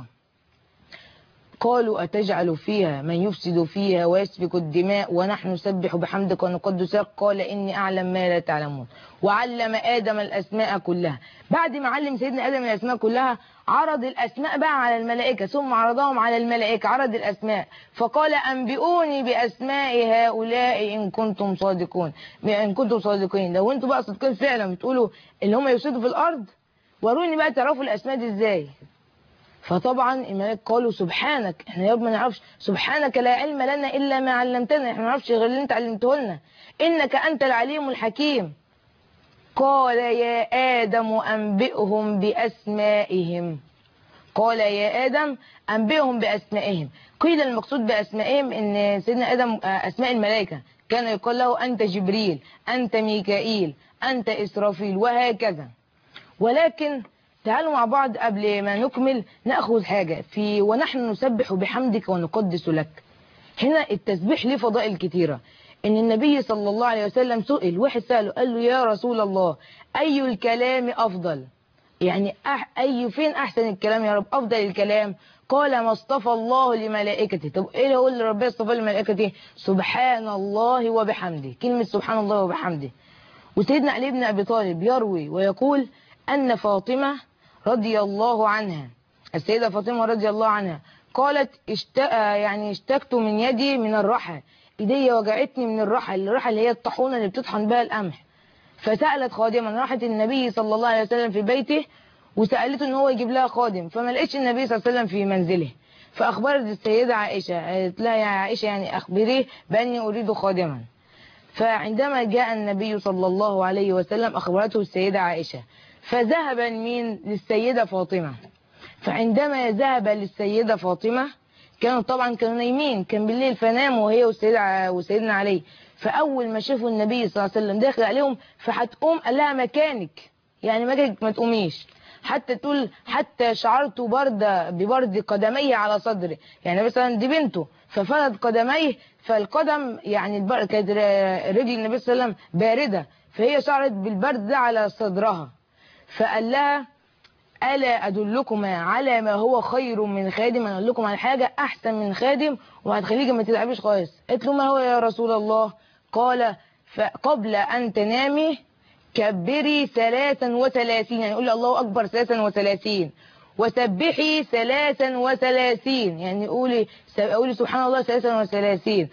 قالوا أتجعل فيها من يفسد فيها ويسفك الدماء ونحن نسبح بحمدك ونقدس لك قال إني أعلم ما لا تعلمون وعلم آدم الأسماء كلها بعد ما علم سيدنا آدم الأسماء كلها عرض الأسماء بقى على الملائكة ثم عرضهم على الملائكة عرض الأسماء فقال أنبئوني بأسماء هؤلاء إن كنتم صادقون إن كنتم صادقين لو أنتم بقى صادقين فعلا بتقولوا اللي هم يفسدوا في الأرض وروني بقى تعرفوا الأسماء دي إزاي فطبعا الملائكة قالوا سبحانك احنا يا رب ما نعرفش سبحانك لا علم لنا الا ما علمتنا احنا ما نعرفش غير اللي انت علمته لنا انك انت العليم الحكيم قال يا ادم انبئهم باسمائهم قال يا ادم انبئهم باسمائهم قيل المقصود باسمائهم ان سيدنا ادم آه، اسماء الملائكه كان يقال له انت جبريل انت ميكائيل انت اسرافيل وهكذا ولكن تعالوا مع بعض قبل ما نكمل ناخذ حاجه في ونحن نسبح بحمدك ونقدس لك هنا التسبيح ليه فضائل كتيره ان النبي صلى الله عليه وسلم سئل واحد ساله قال له يا رسول الله اي الكلام افضل يعني أح اي فين احسن الكلام يا رب افضل الكلام قال ما اصطفى الله لملائكته طب ايه هو اللي ربنا اصطفى لملائكته سبحان الله وبحمده كلمه سبحان الله وبحمده وسيدنا علي بن ابي طالب يروي ويقول ان فاطمه رضي الله عنها السيده فاطمه رضي الله عنها قالت اشت... يعني اشتكت من يدي من الرحى ايديا وجعتني من الرحل الرحل اللي هي الطاحونه اللي بتطحن بها القمح فسالت خادما راحت النبي صلى الله عليه وسلم في بيته وسالته ان هو يجيب لها خادم فما لقيتش النبي صلى الله عليه وسلم في منزله فاخبرت السيده عائشه قالت لها يا عائشه يعني اخبريه باني اريد خادما فعندما جاء النبي صلى الله عليه وسلم اخبرته السيده عائشه فذهب مين للسيده فاطمه فعندما ذهب للسيده فاطمه كانوا طبعا كانوا نايمين كان بالليل فناموا وهي والسيدة وسيدنا علي فاول ما شافوا النبي صلى الله عليه وسلم داخل عليهم فهتقوم قال لها مكانك يعني مكانك ما تقوميش حتى تقول حتى شعرت برد ببرد قدميه على صدري يعني مثلا دي بنته ففرد قدميه فالقدم يعني البر... كانت رجل النبي صلى الله عليه وسلم بارده فهي شعرت بالبرد ده على صدرها فقال لها ألا أدلكما على ما هو خير من خادم أنا أقول لكم على حاجة أحسن من خادم وهتخليك ما تتعبيش خالص قلت له ما هو يا رسول الله قال فقبل أن تنامي كبري ثلاثا وثلاثين يعني قولي الله أكبر ثلاثا وثلاثين وسبحي ثلاثا وثلاثين يعني قولي قولي سبحان الله ثلاثا وثلاثين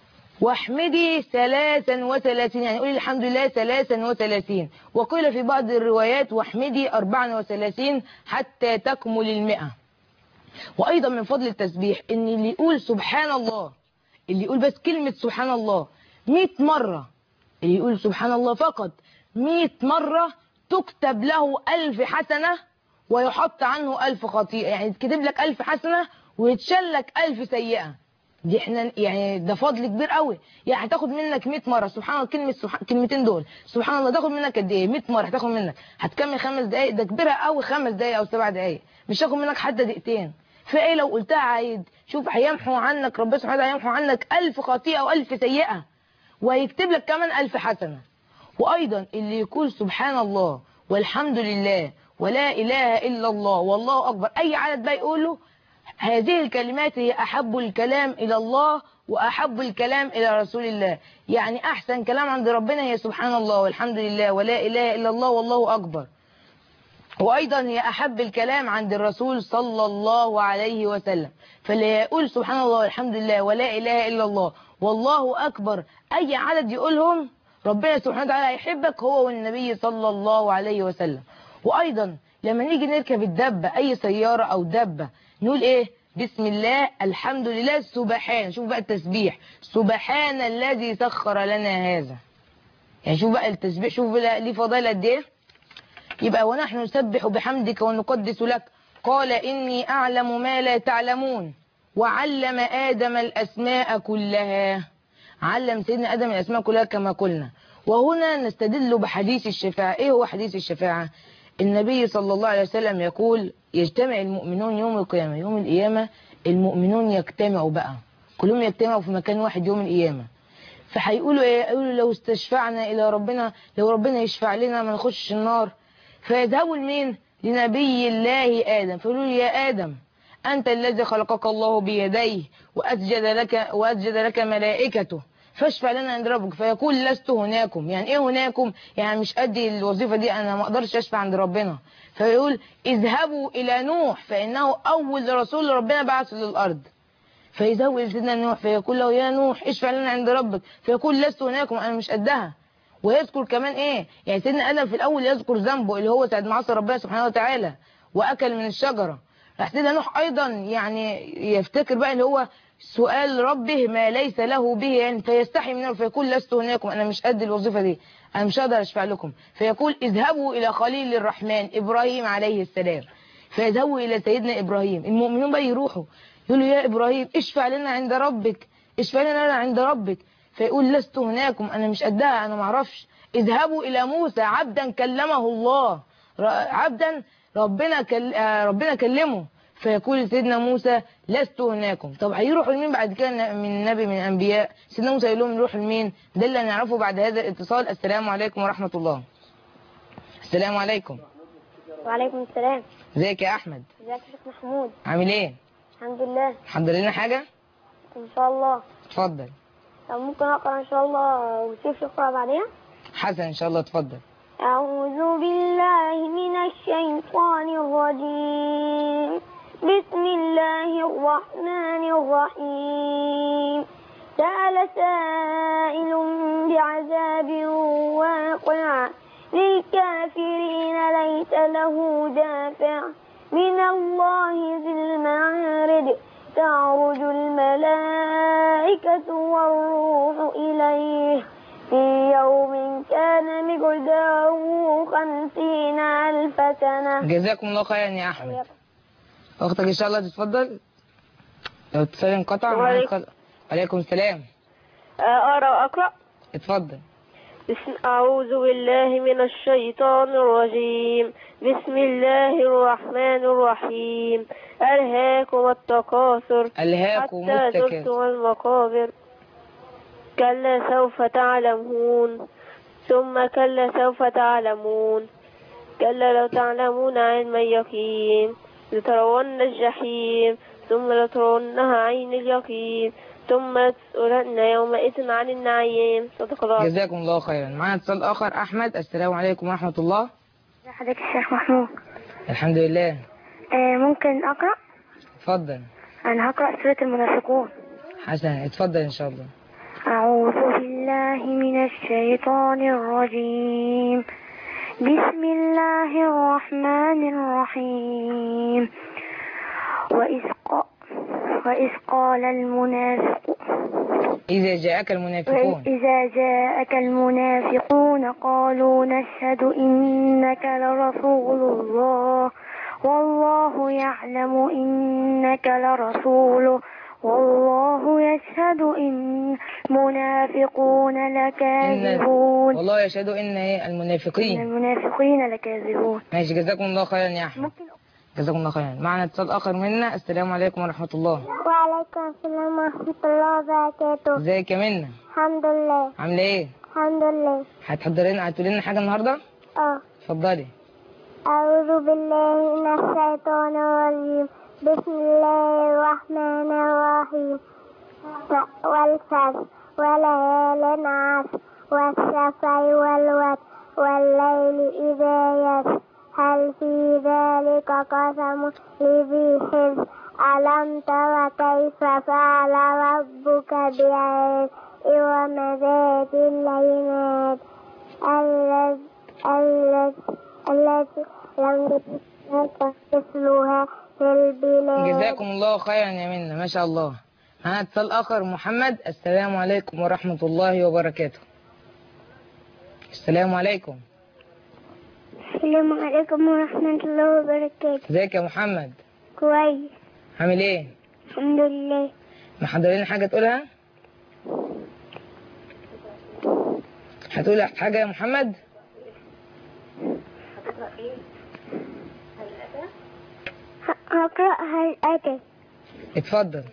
واحمدي ثلاثا وثلاثين يعني قولي الحمد لله ثلاثا وثلاثين وقيل في بعض الروايات واحمدي أربعا وثلاثين حتى تكمل المئة وأيضا من فضل التسبيح إن اللي يقول سبحان الله اللي يقول بس كلمة سبحان الله مئة مرة اللي يقول سبحان الله فقط مئة مرة تكتب له ألف حسنة ويحط عنه ألف خطيئة يعني تكتب لك ألف حسنة ويتشل لك ألف سيئة دي احنا يعني ده فضل كبير قوي يعني هتاخد منك 100 مره سبحان الله كلمه سبحان كلمتين دول سبحان الله تاخد منك قد ايه 100 مره هتاخد منك هتكمل خمس دقائق ده كبيره قوي خمس دقائق او سبع دقائق مش هاخد منك حتى دقيقتين فايه لو قلتها عيد شوف هيمحو عنك ربنا سبحانه وتعالى هيمحو عنك 1000 خطيئه او 1000 سيئه وهيكتب لك كمان 1000 حسنه وايضا اللي يقول سبحان الله والحمد لله ولا اله الا الله والله اكبر اي عدد بقى يقوله هذه الكلمات هي أحب الكلام إلى الله وأحب الكلام إلى رسول الله يعني أحسن كلام عند ربنا هي سبحان الله والحمد لله ولا إله إلا الله والله أكبر وأيضا هي أحب الكلام عند الرسول صلى الله عليه وسلم فاللي يقول سبحان الله والحمد لله ولا إله إلا الله والله أكبر أي عدد يقولهم ربنا سبحانه وتعالى هيحبك هو والنبي صلى الله عليه وسلم وأيضا لما نيجي نركب الدبة أي سيارة أو دبة نقول ايه بسم الله الحمد لله سبحان شوف بقى التسبيح سبحان الذي سخر لنا هذا يعني شوف بقى التسبيح شوف بقى ليه فضائل قد ايه يبقى ونحن نسبح بحمدك ونقدس لك قال إني أعلم ما لا تعلمون وعلم آدم الأسماء كلها علم سيدنا آدم الأسماء كلها كما قلنا وهنا نستدل بحديث الشفاعة إيه هو حديث الشفاعة النبي صلى الله عليه وسلم يقول يجتمع المؤمنون يوم القيامة يوم القيامة المؤمنون يجتمعوا بقى كلهم يجتمعوا في مكان واحد يوم القيامة فهيقولوا ايه يقولوا لو استشفعنا الى ربنا لو ربنا يشفع لنا ما نخش النار فيذهبوا لمين لنبي الله ادم فيقولوا له يا ادم انت الذي خلقك الله بيديه واسجد لك واسجد لك ملائكته فاشفع لنا عند ربك فيقول لست هناكم يعني ايه هناكم يعني مش قدي الوظيفه دي انا ما اقدرش اشفع عند ربنا فيقول اذهبوا الى نوح فانه اول رسول ربنا بعثه للارض فيذهبوا الى سيدنا نوح فيقول له يا نوح اشفع لنا عند ربك فيقول لست هناكم انا مش قدها ويذكر كمان ايه يعني سيدنا ادم في الاول يذكر ذنبه اللي هو ساعه ما عصى ربنا سبحانه وتعالى واكل من الشجره راح سيدنا نوح ايضا يعني يفتكر بقى اللي هو سؤال ربه ما ليس له به يعني فيستحي منه فيقول لست هناكم انا مش قد الوظيفه دي انا مش هقدر اشفع لكم فيقول اذهبوا الى خليل الرحمن ابراهيم عليه السلام فيذهبوا الى سيدنا ابراهيم المؤمنون بقى يروحوا يقولوا يا ابراهيم اشفع لنا عند ربك اشفع لنا عند ربك فيقول لست هناكم انا مش قدها انا ما اعرفش اذهبوا الى موسى عبدا كلمه الله عبدا ربنا كل... ربنا كلمه فيقول سيدنا موسى لست هناكم طب هيروحوا لمين بعد كده من نبي من الانبياء سيدنا موسى يقول لهم نروح لمين ده اللي هنعرفه بعد هذا الاتصال السلام عليكم ورحمه الله السلام عليكم وعليكم السلام ازيك يا احمد ازيك يا شيخ محمود عامل ايه الحمد لله محضر لنا حاجه ان شاء الله اتفضل طب ممكن اقرا ان شاء الله وسيف يقرا بعدين حسن ان شاء الله اتفضل أعوذ بالله من الشيطان الرجيم بسم الله الرحمن الرحيم سأل سائل بعذاب واقع للكافرين ليس له دافع من الله ذي المعارج تعرج الملائكة والروح إليه في يوم كان مقداره خمسين ألف سنة جزاكم الله خيرا يا احمد اختك ان شاء الله تتفضل لو اتصال انقطع السلام معاك عليكم. خل- وعليكم السلام أقرأ أقرأ اتفضل بسم أعوذ بالله من الشيطان الرجيم بسم الله الرحمن الرحيم ألهاكم التكاثر الهاكم حتى التكاثر زرتم المقابر كلا سوف تعلمون ثم كلا سوف تعلمون كلا لو تعلمون علم اليقين لترون الجحيم ثم لترونها عين اليقين ثم لتسألن يومئذ عن النعيم صدق الله جزاكم الله خيرا معنا اتصال اخر احمد السلام عليكم ورحمه الله حضرتك الشيخ محمود الحمد لله آه ممكن أقرأ اتفضل أنا هقرأ سورة المنافقون حسن اتفضل ان شاء الله أعوذ بالله من الشيطان الرجيم بسم الله الرحمن الرحيم وإذ, ق... وإذ قال المنافق اذا جاءك المنافقون إذا جاءك المنافقون قالوا نشهد إنك لرسول الله والله يعلم إنك لرسوله والله يشهد إن المنافقون لكاذبون والله يشهد ان إيه إن المنافقين المنافقين لكاذبون ماشي جزاكم الله خيرا يا احمد ممكن جزاكم الله خيرا معنا اتصال اخر منا السلام عليكم ورحمه الله وعليكم السلام ورحمة الله وبركاته ازيك يا منى الحمد لله عامله ايه الحمد لله هتحضري لنا هتقولي لنا حاجه النهارده اه اتفضلي أعوذ بالله من الشيطان الرجيم بسم الله الرحمن الرحيم ف- والفجر وليال عشر والشفع والوتر والليل إذا يسر هل في ذلك قسم لذي حجر ألم تر كيف فعل ربك بعاد إرم ذات العماد الذي الذي التي لم يكن مثلها في البلاد جزاكم الله خيرا يا منى ما شاء الله معنا اتصال اخر محمد السلام عليكم ورحمه الله وبركاته السلام عليكم السلام عليكم ورحمة الله وبركاته ازيك يا محمد كويس عامل ايه الحمد لله محضرين لنا حاجه تقولها هتقول حاجه يا محمد ه- هقرأ هل أتى اتفضل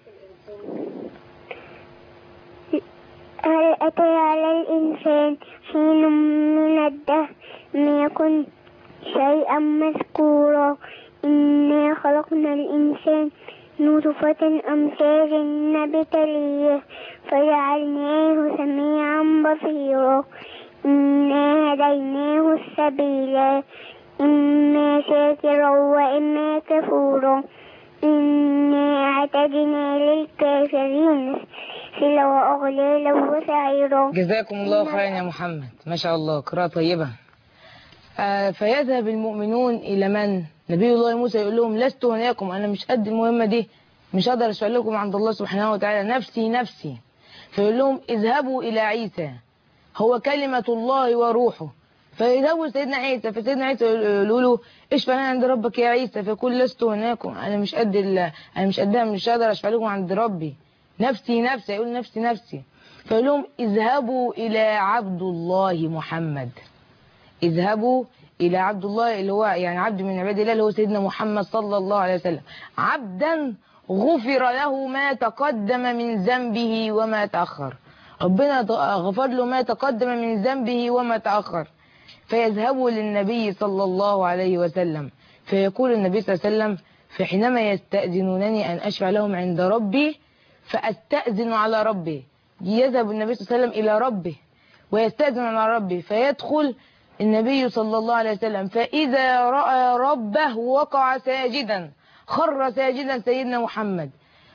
هل أتى على الإنسان حين من الدهر لم يكن شيئا مذكورا إنا خلقنا الإنسان نطفة أمثال نبتليه فجعلناه سميعا بصيرا إنا هديناه السبيل إما شاكرا وإما كفورا إنا أعتدنا للكافرين سلا وأغلالا وسعيرا جزاكم الله خيرا يا محمد ما شاء الله قراءة طيبة آه فيذهب المؤمنون إلى من نبي الله موسى يقول لهم لست هناكم أنا مش قد المهمة دي مش هقدر أشفع لكم عند الله سبحانه وتعالى نفسي نفسي فيقول لهم اذهبوا إلى عيسى هو كلمة الله وروحه فيذهبوا سيدنا عيسى فسيدنا عيسى يقولوا له اشفع لنا عند ربك يا عيسى فيقول لست هناكم أنا مش قد ال- أنا مش قدها مش هقدر أشفع لكم عند ربي نفسي نفسي يقول نفسي نفسي فيقول لهم اذهبوا إلى عبد الله محمد اذهبوا إلى عبد الله اللي هو يعني عبد من عباد الله اللي هو سيدنا محمد صلى الله عليه وسلم عبدا غفر له ما تقدم من ذنبه وما تأخر ربنا غفر له ما تقدم من ذنبه وما تأخر فيذهبوا للنبي صلى الله عليه وسلم فيقول النبي صلى الله عليه وسلم فحينما يستأذنونني أن أشفع لهم عند ربي فأستأذن على ربي يذهب النبي صلى الله عليه وسلم إلى ربه ويستأذن على ربه فيدخل النبي صلى الله عليه وسلم فإذا رأى ربه وقع ساجدا خر ساجدا سيدنا محمد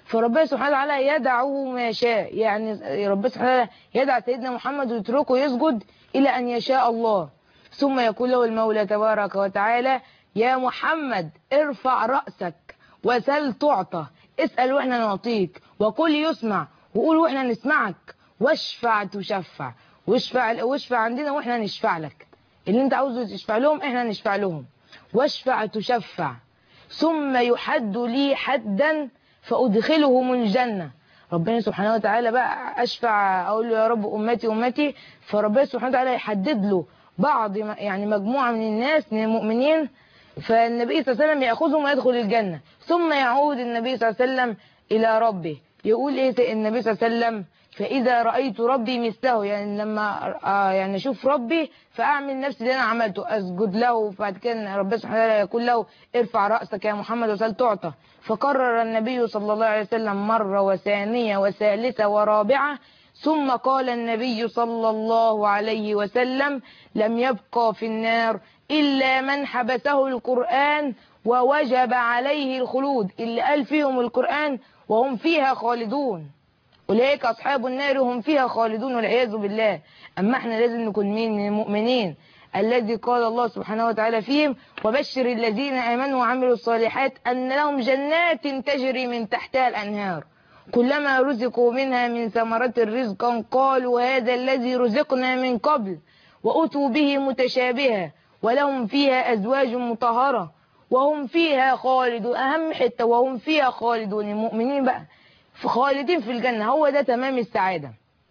فربنا سبحانه وتعالى يدعه ما يشاء يعني ربنا سبحانه وتعالى يدع سيدنا محمد ويتركه يسجد إلى أن يشاء الله ثم يقول له المولى تبارك وتعالى يا محمد ارفع رأسك وسل تعطى اسأل واحنا نعطيك وقل يسمع وقول واحنا نسمعك واشفع تشفع واشفع واشفع عندنا واحنا نشفع لك اللي انت عاوزه تشفع لهم احنا نشفع لهم واشفع تشفع ثم يحد لي حدا فأدخلهم الجنة ربنا سبحانه وتعالى بقى أشفع أقول له يا رب أمتي أمتي فربنا سبحانه وتعالى يحدد له بعض يعني مجموعة من الناس من المؤمنين فالنبي صلى الله عليه وسلم يأخذهم ويدخل الجنة ثم يعود النبي صلى الله عليه وسلم إلى ربه يقول إيه النبي صلى الله عليه وسلم فإذا رأيت ربي مثله يعني لما آه يعني أشوف ربي فأعمل نفس اللي أنا عملته أسجد له وبعد كده ربنا سبحانه وتعالى يقول له ارفع رأسك يا محمد وسل تعطى فقرر النبي صلى الله عليه وسلم مرة وثانية وثالثة ورابعة ثم قال النبي صلى الله عليه وسلم لم يبقى في النار إلا من حبسه القرآن ووجب عليه الخلود اللي قال فيهم القرآن وهم فيها خالدون أولئك أصحاب النار هم فيها خالدون والعياذ بالله أما احنا لازم نكون من المؤمنين الذي قال الله سبحانه وتعالى فيهم وبشر الذين آمنوا وعملوا الصالحات أن لهم جنات تجري من تحتها الأنهار كلما رزقوا منها من ثمرة رزقا قالوا هذا الذي رزقنا من قبل وأتوا به متشابها ولهم فيها أزواج مطهرة وهم فيها خالدون أهم حتة وهم فيها خالدون المؤمنين بقى خالدين في الجنة هو ده تمام السعادة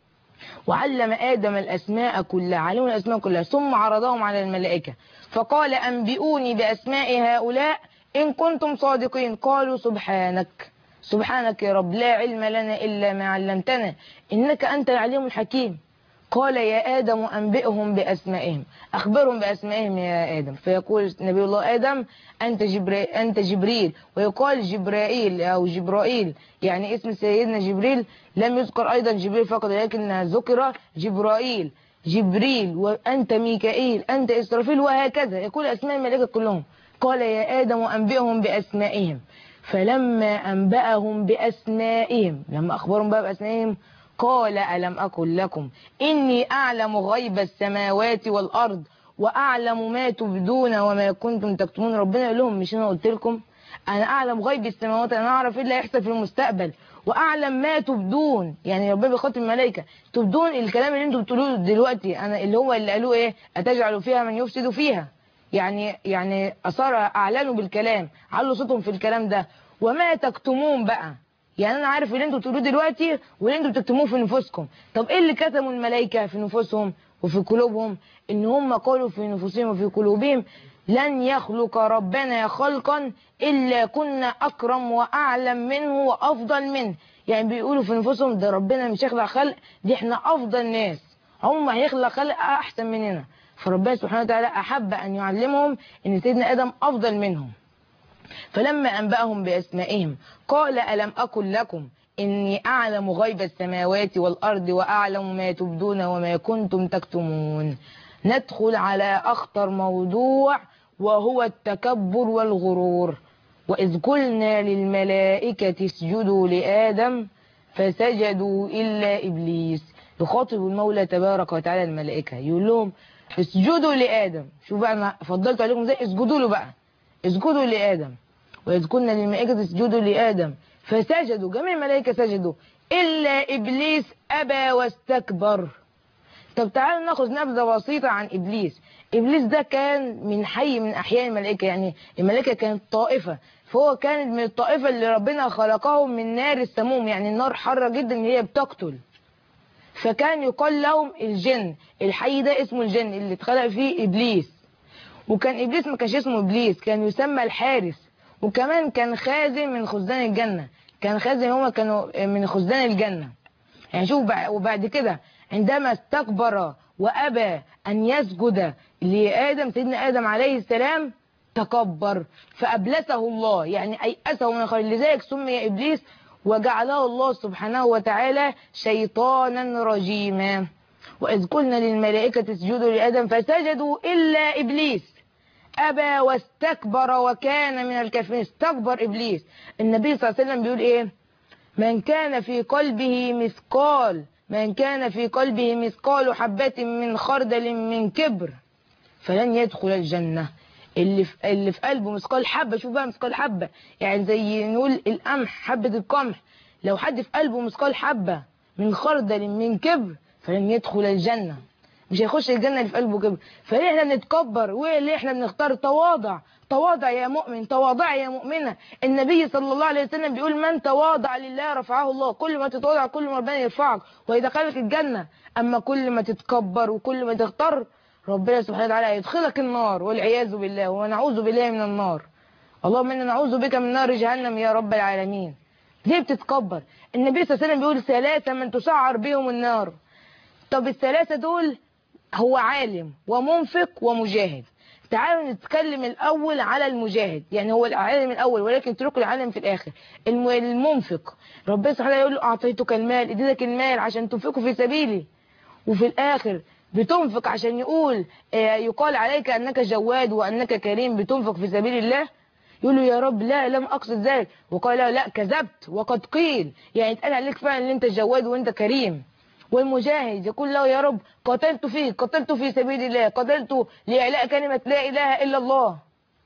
وعلم آدم الأسماء كلها علموا الأسماء كلها ثم عرضهم على الملائكة فقال أنبئوني بأسماء هؤلاء إن كنتم صادقين قالوا سبحانك سبحانك يا رب لا علم لنا إلا ما علمتنا إنك أنت العليم الحكيم قال يا آدم أنبئهم بأسمائهم أخبرهم بأسمائهم يا آدم فيقول نبي الله آدم أنت جبريل, أنت جبريل ويقال جبرائيل أو جبرائيل يعني اسم سيدنا جبريل لم يذكر أيضا جبريل فقط لكن ذكر جبرائيل جبريل وأنت ميكائيل أنت إسرافيل وهكذا يقول أسماء الملائكة كلهم قال يا آدم أنبئهم بأسمائهم فلما أنبأهم بأسمائهم لما أخبرهم بقى بأسمائهم قال ألم أقل لكم إني أعلم غيب السماوات والأرض وأعلم ما تبدون وما كنتم تكتمون ربنا يقول لهم مش أنا قلت لكم أنا أعلم غيب السماوات أنا أعرف إيه اللي هيحصل في المستقبل وأعلم ما تبدون يعني ربنا بيخاطب الملائكة تبدون الكلام اللي انتم بتقولوه دلوقتي أنا اللي هو اللي قالوه إيه أتجعلوا فيها من يفسد فيها يعني يعني أصار أعلنوا بالكلام علوا صوتهم في الكلام ده وما تكتمون بقى يعني انا عارف اللي انتوا بتقولوه دلوقتي واللي انتوا بتكتموه في نفوسكم طب ايه اللي كتموا الملائكه في نفوسهم وفي قلوبهم ان هم قالوا في نفوسهم وفي قلوبهم لن يخلق ربنا خلقا الا كنا اكرم واعلم منه وافضل منه يعني بيقولوا في نفوسهم ده ربنا مش هيخلق خلق دي احنا افضل ناس هم هيخلق خلق احسن مننا فربنا سبحانه وتعالى احب ان يعلمهم ان سيدنا ادم افضل منهم فلما أنبأهم بأسمائهم قال ألم أقل لكم إني أعلم غيب السماوات والأرض وأعلم ما تبدون وما كنتم تكتمون ندخل على أخطر موضوع وهو التكبر والغرور وإذ قلنا للملائكة اسجدوا لآدم فسجدوا إلا إبليس يخاطب المولى تبارك وتعالى الملائكة يقول لهم اسجدوا لآدم شوف بقى أنا فضلت عليكم ازاي اسجدوا له بقى اسجدوا لآدم وإذ كنا للملائكة اسجدوا لآدم فسجدوا جميع الملائكة سجدوا إلا إبليس أبى واستكبر طب تعالوا ناخذ نبذة بسيطة عن إبليس إبليس ده كان من حي من أحياء الملائكة يعني الملائكة كانت طائفة فهو كان من الطائفة اللي ربنا خلقهم من نار السموم يعني النار حارة جدا هي بتقتل فكان يقال لهم الجن الحي ده اسمه الجن اللي اتخلق فيه إبليس وكان إبليس ما كانش اسمه إبليس كان يسمى الحارس وكمان كان خازن من خزان الجنة كان خازن هما كانوا من خزان الجنة يعني شوف وبعد كده عندما استكبر وأبى أن يسجد لآدم سيدنا آدم عليه السلام تكبر فأبلسه الله يعني أيأسه من الخير لذلك سمي إبليس وجعله الله سبحانه وتعالى شيطانا رجيما وإذ قلنا للملائكة اسجدوا لآدم فسجدوا إلا إبليس أبى واستكبر وكان من الكافرين استكبر إبليس النبي صلى الله عليه وسلم بيقول إيه من كان في قلبه مثقال من كان في قلبه مثقال حبة من خردل من كبر فلن يدخل الجنة اللي في اللي في قلبه مثقال حبة شوف بقى مثقال حبة يعني زي نقول القمح حبة القمح لو حد في قلبه مثقال حبة من خردل من كبر فلن يدخل الجنة مش هيخش الجنة اللي في قلبه كبر فليه احنا بنتكبر وليه احنا بنختار تواضع تواضع يا مؤمن تواضع يا مؤمنة النبي صلى الله عليه وسلم بيقول من تواضع لله رفعه الله كل ما تتواضع كل ما ربنا يرفعك ويدخلك الجنة اما كل ما تتكبر وكل ما تختار ربنا سبحانه وتعالى يدخلك النار والعياذ بالله ونعوذ بالله من النار اللهم انا نعوذ بك من نار جهنم يا رب العالمين ليه بتتكبر النبي صلى الله عليه وسلم بيقول ثلاثة من تسعر بهم النار طب الثلاثة دول هو عالم ومنفق ومجاهد تعالوا نتكلم الأول على المجاهد يعني هو العالم الأول ولكن اتركوا العالم في الآخر الم- المنفق ربنا سبحانه يقول له أعطيتك المال اديتك المال عشان تنفقه في سبيلي وفي الآخر بتنفق عشان يقول آه، يقال عليك أنك جواد وأنك كريم بتنفق في سبيل الله يقول له يا رب لا لم أقصد ذلك وقال له لا كذبت وقد قيل يعني اتقال عليك فعلا ان انت جواد وانت كريم والمجاهد يقول له يا رب قتلت فيك قتلت في سبيل الله قتلت لإعلاء كلمة لا إله إلا الله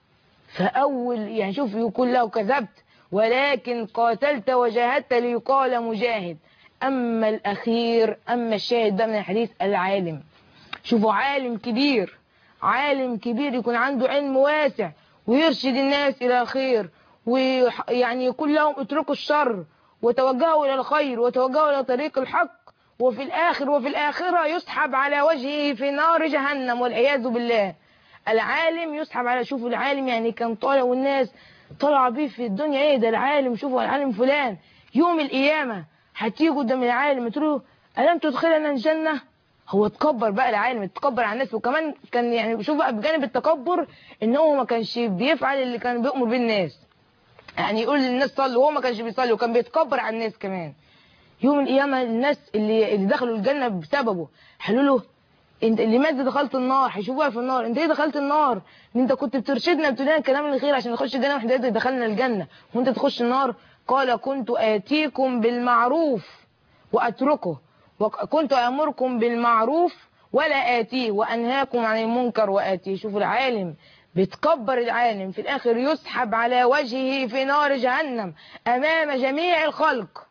فأول يعني شوف يقول له كذبت ولكن قاتلت وجاهدت ليقال مجاهد أما الأخير أما الشاهد ده من الحديث العالم شوفوا عالم كبير عالم كبير يكون عنده علم واسع ويرشد الناس إلى الخير ويعني يقول لهم اتركوا الشر وتوجهوا إلى الخير وتوجهوا إلى طريق الحق وفي الآخر وفي الآخرة يسحب على وجهه في نار جهنم والعياذ بالله العالم يسحب على شوفوا العالم يعني كان طالع والناس طالعه بيه في الدنيا ايه ده العالم شوفوا العالم فلان يوم القيامة هتيجوا قدام العالم تقولوا ألم تدخلنا الجنة هو اتكبر بقى العالم اتكبر على الناس وكمان كان يعني شوف بقى بجانب التكبر ان هو ما كانش بيفعل اللي كان بيأمر بيه الناس يعني يقول للناس صلوا وهو ما كانش بيصلي وكان بيتكبر على الناس كمان يوم القيامة الناس اللي اللي دخلوا الجنة بسببه قالوا له انت لماذا دخلت النار هيشوفوها في النار انت ليه دخلت النار ان انت كنت بترشدنا بتقول لنا الكلام الخير عشان نخش الجنة واحنا دلوقتي دخلنا الجنة وانت تخش النار قال كنت آتيكم بالمعروف وأتركه وكنت أمركم بالمعروف ولا آتيه وأنهاكم عن المنكر وآتيه شوفوا العالم بتكبر العالم في الآخر يسحب على وجهه في نار جهنم أمام جميع الخلق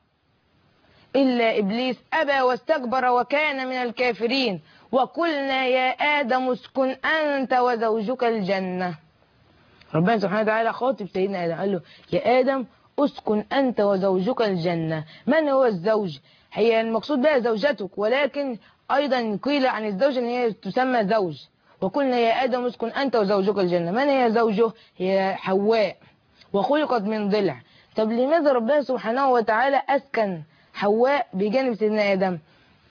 إلا إبليس أبى واستكبر وكان من الكافرين وقلنا يا آدم اسكن أنت وزوجك الجنة ربنا سبحانه وتعالى خاطب سيدنا آدم قال له يا آدم اسكن أنت وزوجك الجنة من هو الزوج هي المقصود بها زوجتك ولكن أيضا قيل عن الزوج أن هي تسمى زوج وقلنا يا آدم اسكن أنت وزوجك الجنة من هي زوجه هي حواء وخلقت من ضلع طب لماذا ربنا سبحانه وتعالى أسكن حواء بجانب سيدنا آدم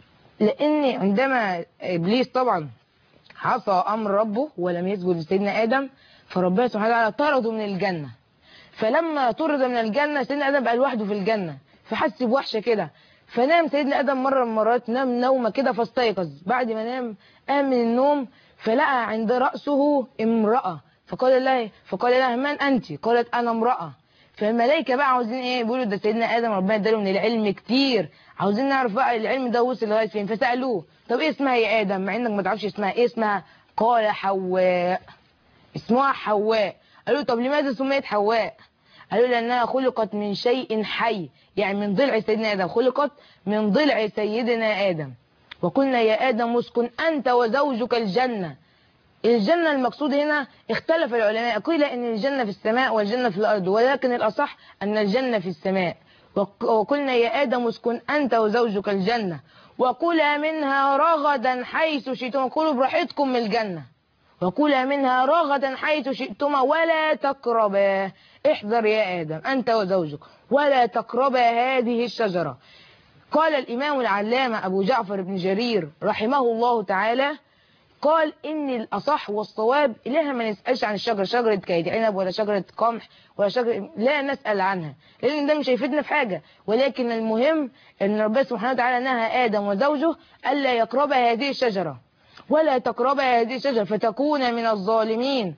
لأن عندما إبليس طبعا عصى أمر ربه ولم يسجد لسيدنا آدم فربنا سبحانه وتعالى طرده من الجنة فلما طرد من الجنة سيدنا آدم بقى لوحده في الجنة فحس بوحشة كده فنام سيدنا آدم مرة من المرات نام نومة كده فاستيقظ بعد ما نام قام من النوم فلقى عند رأسه امرأة فقال لها فقال لها من أنت قالت أنا امرأة فالملائكة بقى عاوزين ايه بيقولوا ده سيدنا آدم ربنا اداله من العلم كتير عاوزين نعرف بقى العلم ده وصل لغاية فين فسألوه طب ايه اسمها يا آدم مع انك ما تعرفش اسمها ايه اسمها قال حواء اسمها حواء قالوا طب لماذا سميت حواء قالوا لأنها خلقت من شيء حي يعني من ضلع سيدنا آدم خلقت من ضلع سيدنا آدم وقلنا يا آدم اسكن أنت وزوجك الجنة الجنة المقصود هنا اختلف العلماء قيل ان الجنة في السماء والجنة في الأرض ولكن الأصح أن الجنة في السماء وق- وقلنا يا آدم اسكن أنت وزوجك الجنة وكلا منها رغدا حيث شئتم كلوا براحتكم من الجنة وكلا منها رغدا حيث شئتما ولا تقربا احذر يا آدم أنت وزوجك ولا تقربا هذه الشجرة قال الإمام العلامة أبو جعفر بن جرير رحمه الله تعالى قال إن الأصح والصواب لها ما نسألش عن الشجرة شجرة كيد عنب ولا شجرة قمح ولا شجرة لا نسأل عنها لأن ده مش هيفيدنا في حاجة ولكن المهم أن ربنا سبحانه وتعالى نهى آدم وزوجه ألا يقرب هذه الشجرة ولا تقرب هذه الشجرة فتكون من الظالمين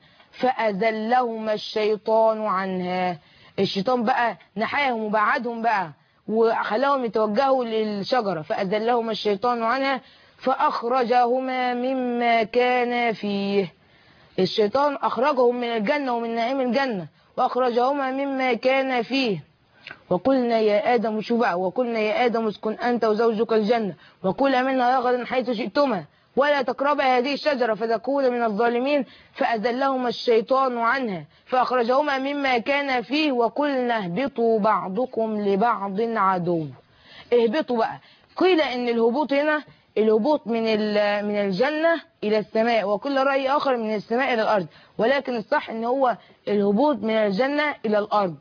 فأزلهما الشيطان عنها الشيطان بقى نحاهم وبعدهم بقى وخلاهم يتوجهوا للشجرة فأزلهما الشيطان عنها فأخرجهما مما كان فيه الشيطان أخرجهم من الجنة ومن نعيم الجنة وأخرجهما مما كان فيه وقلنا يا آدم شو بقى وقلنا يا آدم اسكن أنت وزوجك الجنة وكلا منها رغدا حيث شئتما ولا تقربا هذه الشجرة فتكون من الظالمين فأزلهما الشيطان عنها فأخرجهما مما كان فيه وقلنا اهبطوا بعضكم لبعض عدو اهبطوا بقى قيل ان الهبوط هنا الهبوط من ال- من الجنة إلى السماء وكل رأي آخر من السماء إلى الأرض ولكن الصح ان هو الهبوط من الجنة إلى الأرض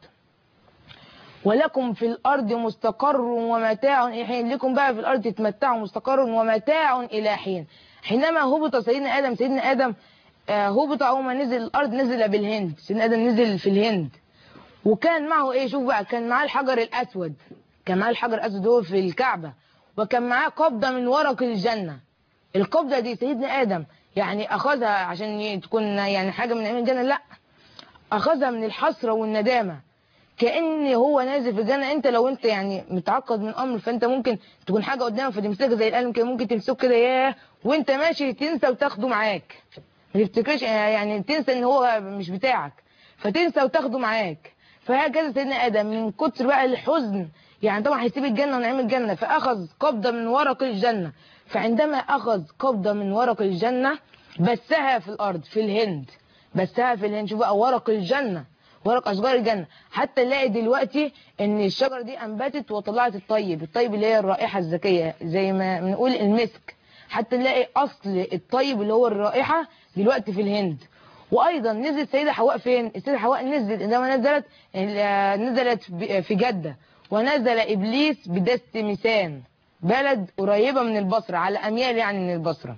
ولكم في الأرض مستقر ومتاع إلى حين لكم بقى في الأرض تتمتعوا مستقر ومتاع إلى حين حينما هبط سيدنا آدم سيدنا آدم آه، هبط أول ما نزل الأرض نزل بالهند سيدنا آدم نزل في الهند وكان معه إيه شوف بقى كان معاه الحجر الأسود كان معاه الحجر الأسود هو في الكعبة وكان معاه قبضة من ورق الجنة القبضة دي سيدنا آدم يعني أخذها عشان ي- تكون يعني حاجة من أيام الجنة لا أخذها من الحسرة والندامة كأن هو نازل في الجنة انت لو انت يعني متعقد من امر فانت ممكن تكون حاجة قدامك فتمسكها زي القلم كده ممكن تمسكه كده ياه وانت ماشي تنسى وتاخده معاك ما تفتكرش يعني تنسى ان هو مش بتاعك فتنسى وتاخده معاك فهكذا سيدنا ادم من كتر بقى الحزن يعني طبعا هيسيب الجنة ونعيم الجنة فاخذ قبضة من ورق الجنة فعندما اخذ قبضة من ورق الجنة بثها في الارض في الهند بثها في الهند شوف بقى ورق الجنة ورق اشجار الجنه حتى نلاقي دلوقتي ان الشجره دي انبتت وطلعت الطيب الطيب اللي هي الرائحه الزكيه زي ما بنقول المسك حتى نلاقي اصل الطيب اللي هو الرائحه دلوقتي في الهند وايضا نزلت السيده حواء فين السيده حواء نزلت عندما نزلت آه، نزلت ب- في جده ونزل ابليس بدست مسان بلد قريبه من البصره على اميال يعني من البصره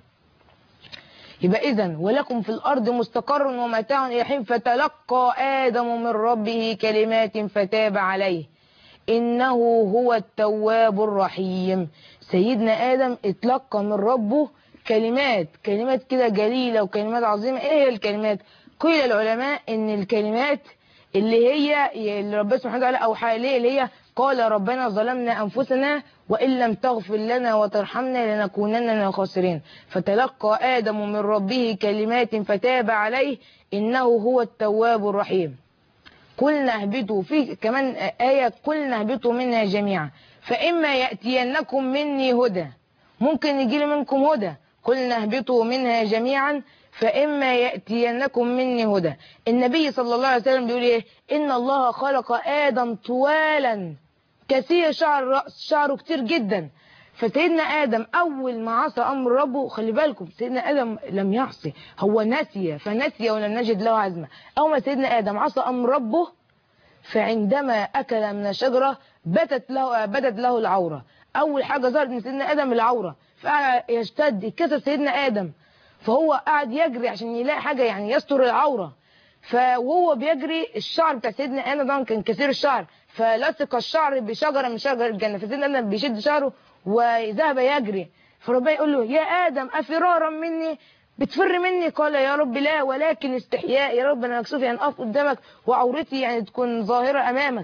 يبقى إذا ولكم في الأرض مستقر ومتاع إلى حين فتلقى آدم من ربه كلمات فتاب عليه إنه هو التواب الرحيم سيدنا آدم اتلقى من ربه كلمات كلمات كده جليلة وكلمات عظيمة إيه هي الكلمات قيل العلماء إن الكلمات اللي هي اللي ربنا سبحانه وتعالى أوحى إليه اللي هي قال ربنا ظلمنا أنفسنا وإن لم تغفر لنا وترحمنا لنكونن من الخاسرين فتلقى آدم من ربه كلمات فتاب عليه إنه هو التواب الرحيم قلنا اهبطوا في كمان آية قلنا اهبطوا منها جميعا فإما يأتينكم مني هدى ممكن يجي منكم هدى قلنا اهبطوا منها جميعا فإما يأتينكم مني هدى النبي صلى الله عليه وسلم بيقول ايه إن الله خلق آدم طوالا كثير شعر الرأس شعره كتير جدا فسيدنا آدم أول ما عصى أمر ربه خلي بالكم سيدنا آدم لم يعصي هو نسي فنسي ولم نجد له عزمة أول ما سيدنا آدم عصى أمر ربه فعندما أكل من الشجرة بدت له بدت له العورة أول حاجة ظهرت من سيدنا آدم العورة فيشتد يتكسر سيدنا آدم فهو قاعد يجري عشان يلاقي حاجة يعني يستر العورة فوهو بيجري الشعر بتاع سيدنا آدم طبعا كان كثير الشعر فلصق الشعر بشجرة من شجر الجنة فسيدنا آدم بيشد شعره وذهب يجري فربنا يقول له يا آدم أفرارا مني بتفر مني قال يا رب لا ولكن استحياء يا رب أنا مكسوف يعني أقف قدامك وعورتي يعني تكون ظاهرة أمامك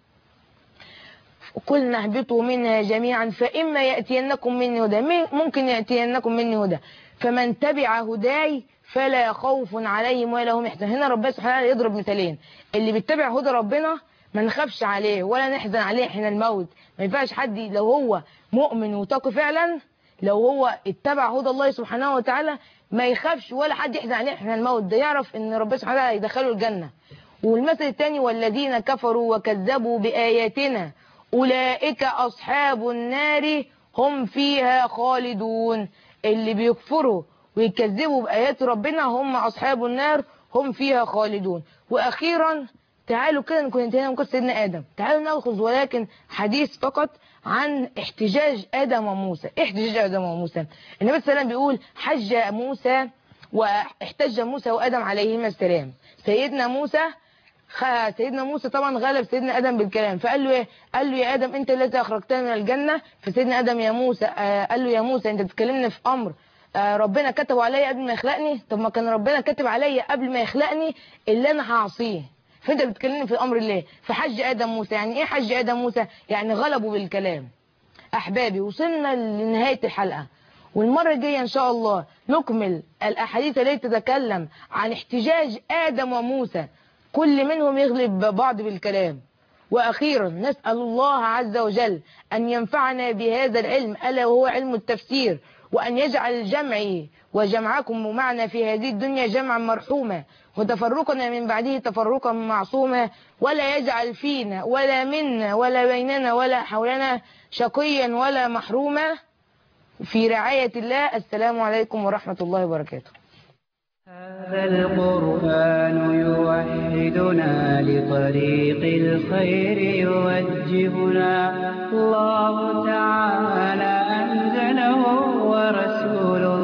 قلنا اهبطوا منها جميعا فإما يأتينكم مني هدى ممكن يأتينكم مني هدى فمن تبع هداي فلا خوف عليهم ولا هم يحزنون هنا ربنا سبحانه وتعالى يضرب مثالين اللي بيتبع هدى ربنا ما نخافش عليه ولا نحزن عليه حين الموت ما ينفعش حد لو هو مؤمن وتقي فعلا لو هو اتبع هدى الله سبحانه وتعالى ما يخافش ولا حد يحزن عليه حين الموت ده يعرف ان ربنا سبحانه وتعالى يدخله الجنة والمثل الثاني والذين كفروا وكذبوا بآياتنا أولئك أصحاب النار هم فيها خالدون اللي بيكفروا ويكذبوا بآيات ربنا هم أصحاب النار هم فيها خالدون وأخيرا تعالوا كده نكون انتهينا من قصة سيدنا آدم تعالوا نأخذ ولكن حديث فقط عن احتجاج آدم وموسى احتجاج آدم وموسى النبي صلى الله عليه وسلم بيقول حج موسى واحتج موسى وآدم عليهما السلام سيدنا موسى خ- سيدنا موسى طبعا غلب سيدنا ادم بالكلام فقال له ايه قال له يا ادم انت الذي اخرجتني من الجنه فسيدنا ادم يا موسى آه قال له يا موسى انت بتكلمني في امر آه ربنا كتبه عليا قبل ما يخلقني طب ما كان ربنا كاتب عليا قبل ما يخلقني اللي انا هعصيه فانت بتكلمني في امر الله في حج ادم موسى يعني ايه حج ادم موسى يعني غلبوا بالكلام احبابي وصلنا لنهايه الحلقه والمره الجايه ان شاء الله نكمل الاحاديث التي تتكلم عن احتجاج ادم وموسى كل منهم يغلب بعض بالكلام واخيرا نسال الله عز وجل ان ينفعنا بهذا العلم الا وهو علم التفسير وأن يجعل جمعي وجمعكم معنا في هذه الدنيا جمعا مرحوما وتفرقنا من بعده تفرقا معصوما ولا يجعل فينا ولا منا ولا بيننا ولا حولنا شقيا ولا محروما في رعاية الله السلام عليكم ورحمة الله وبركاته هذا القرآن يوحدنا لطريق الخير يوجهنا الله تعالى أنزله ورسول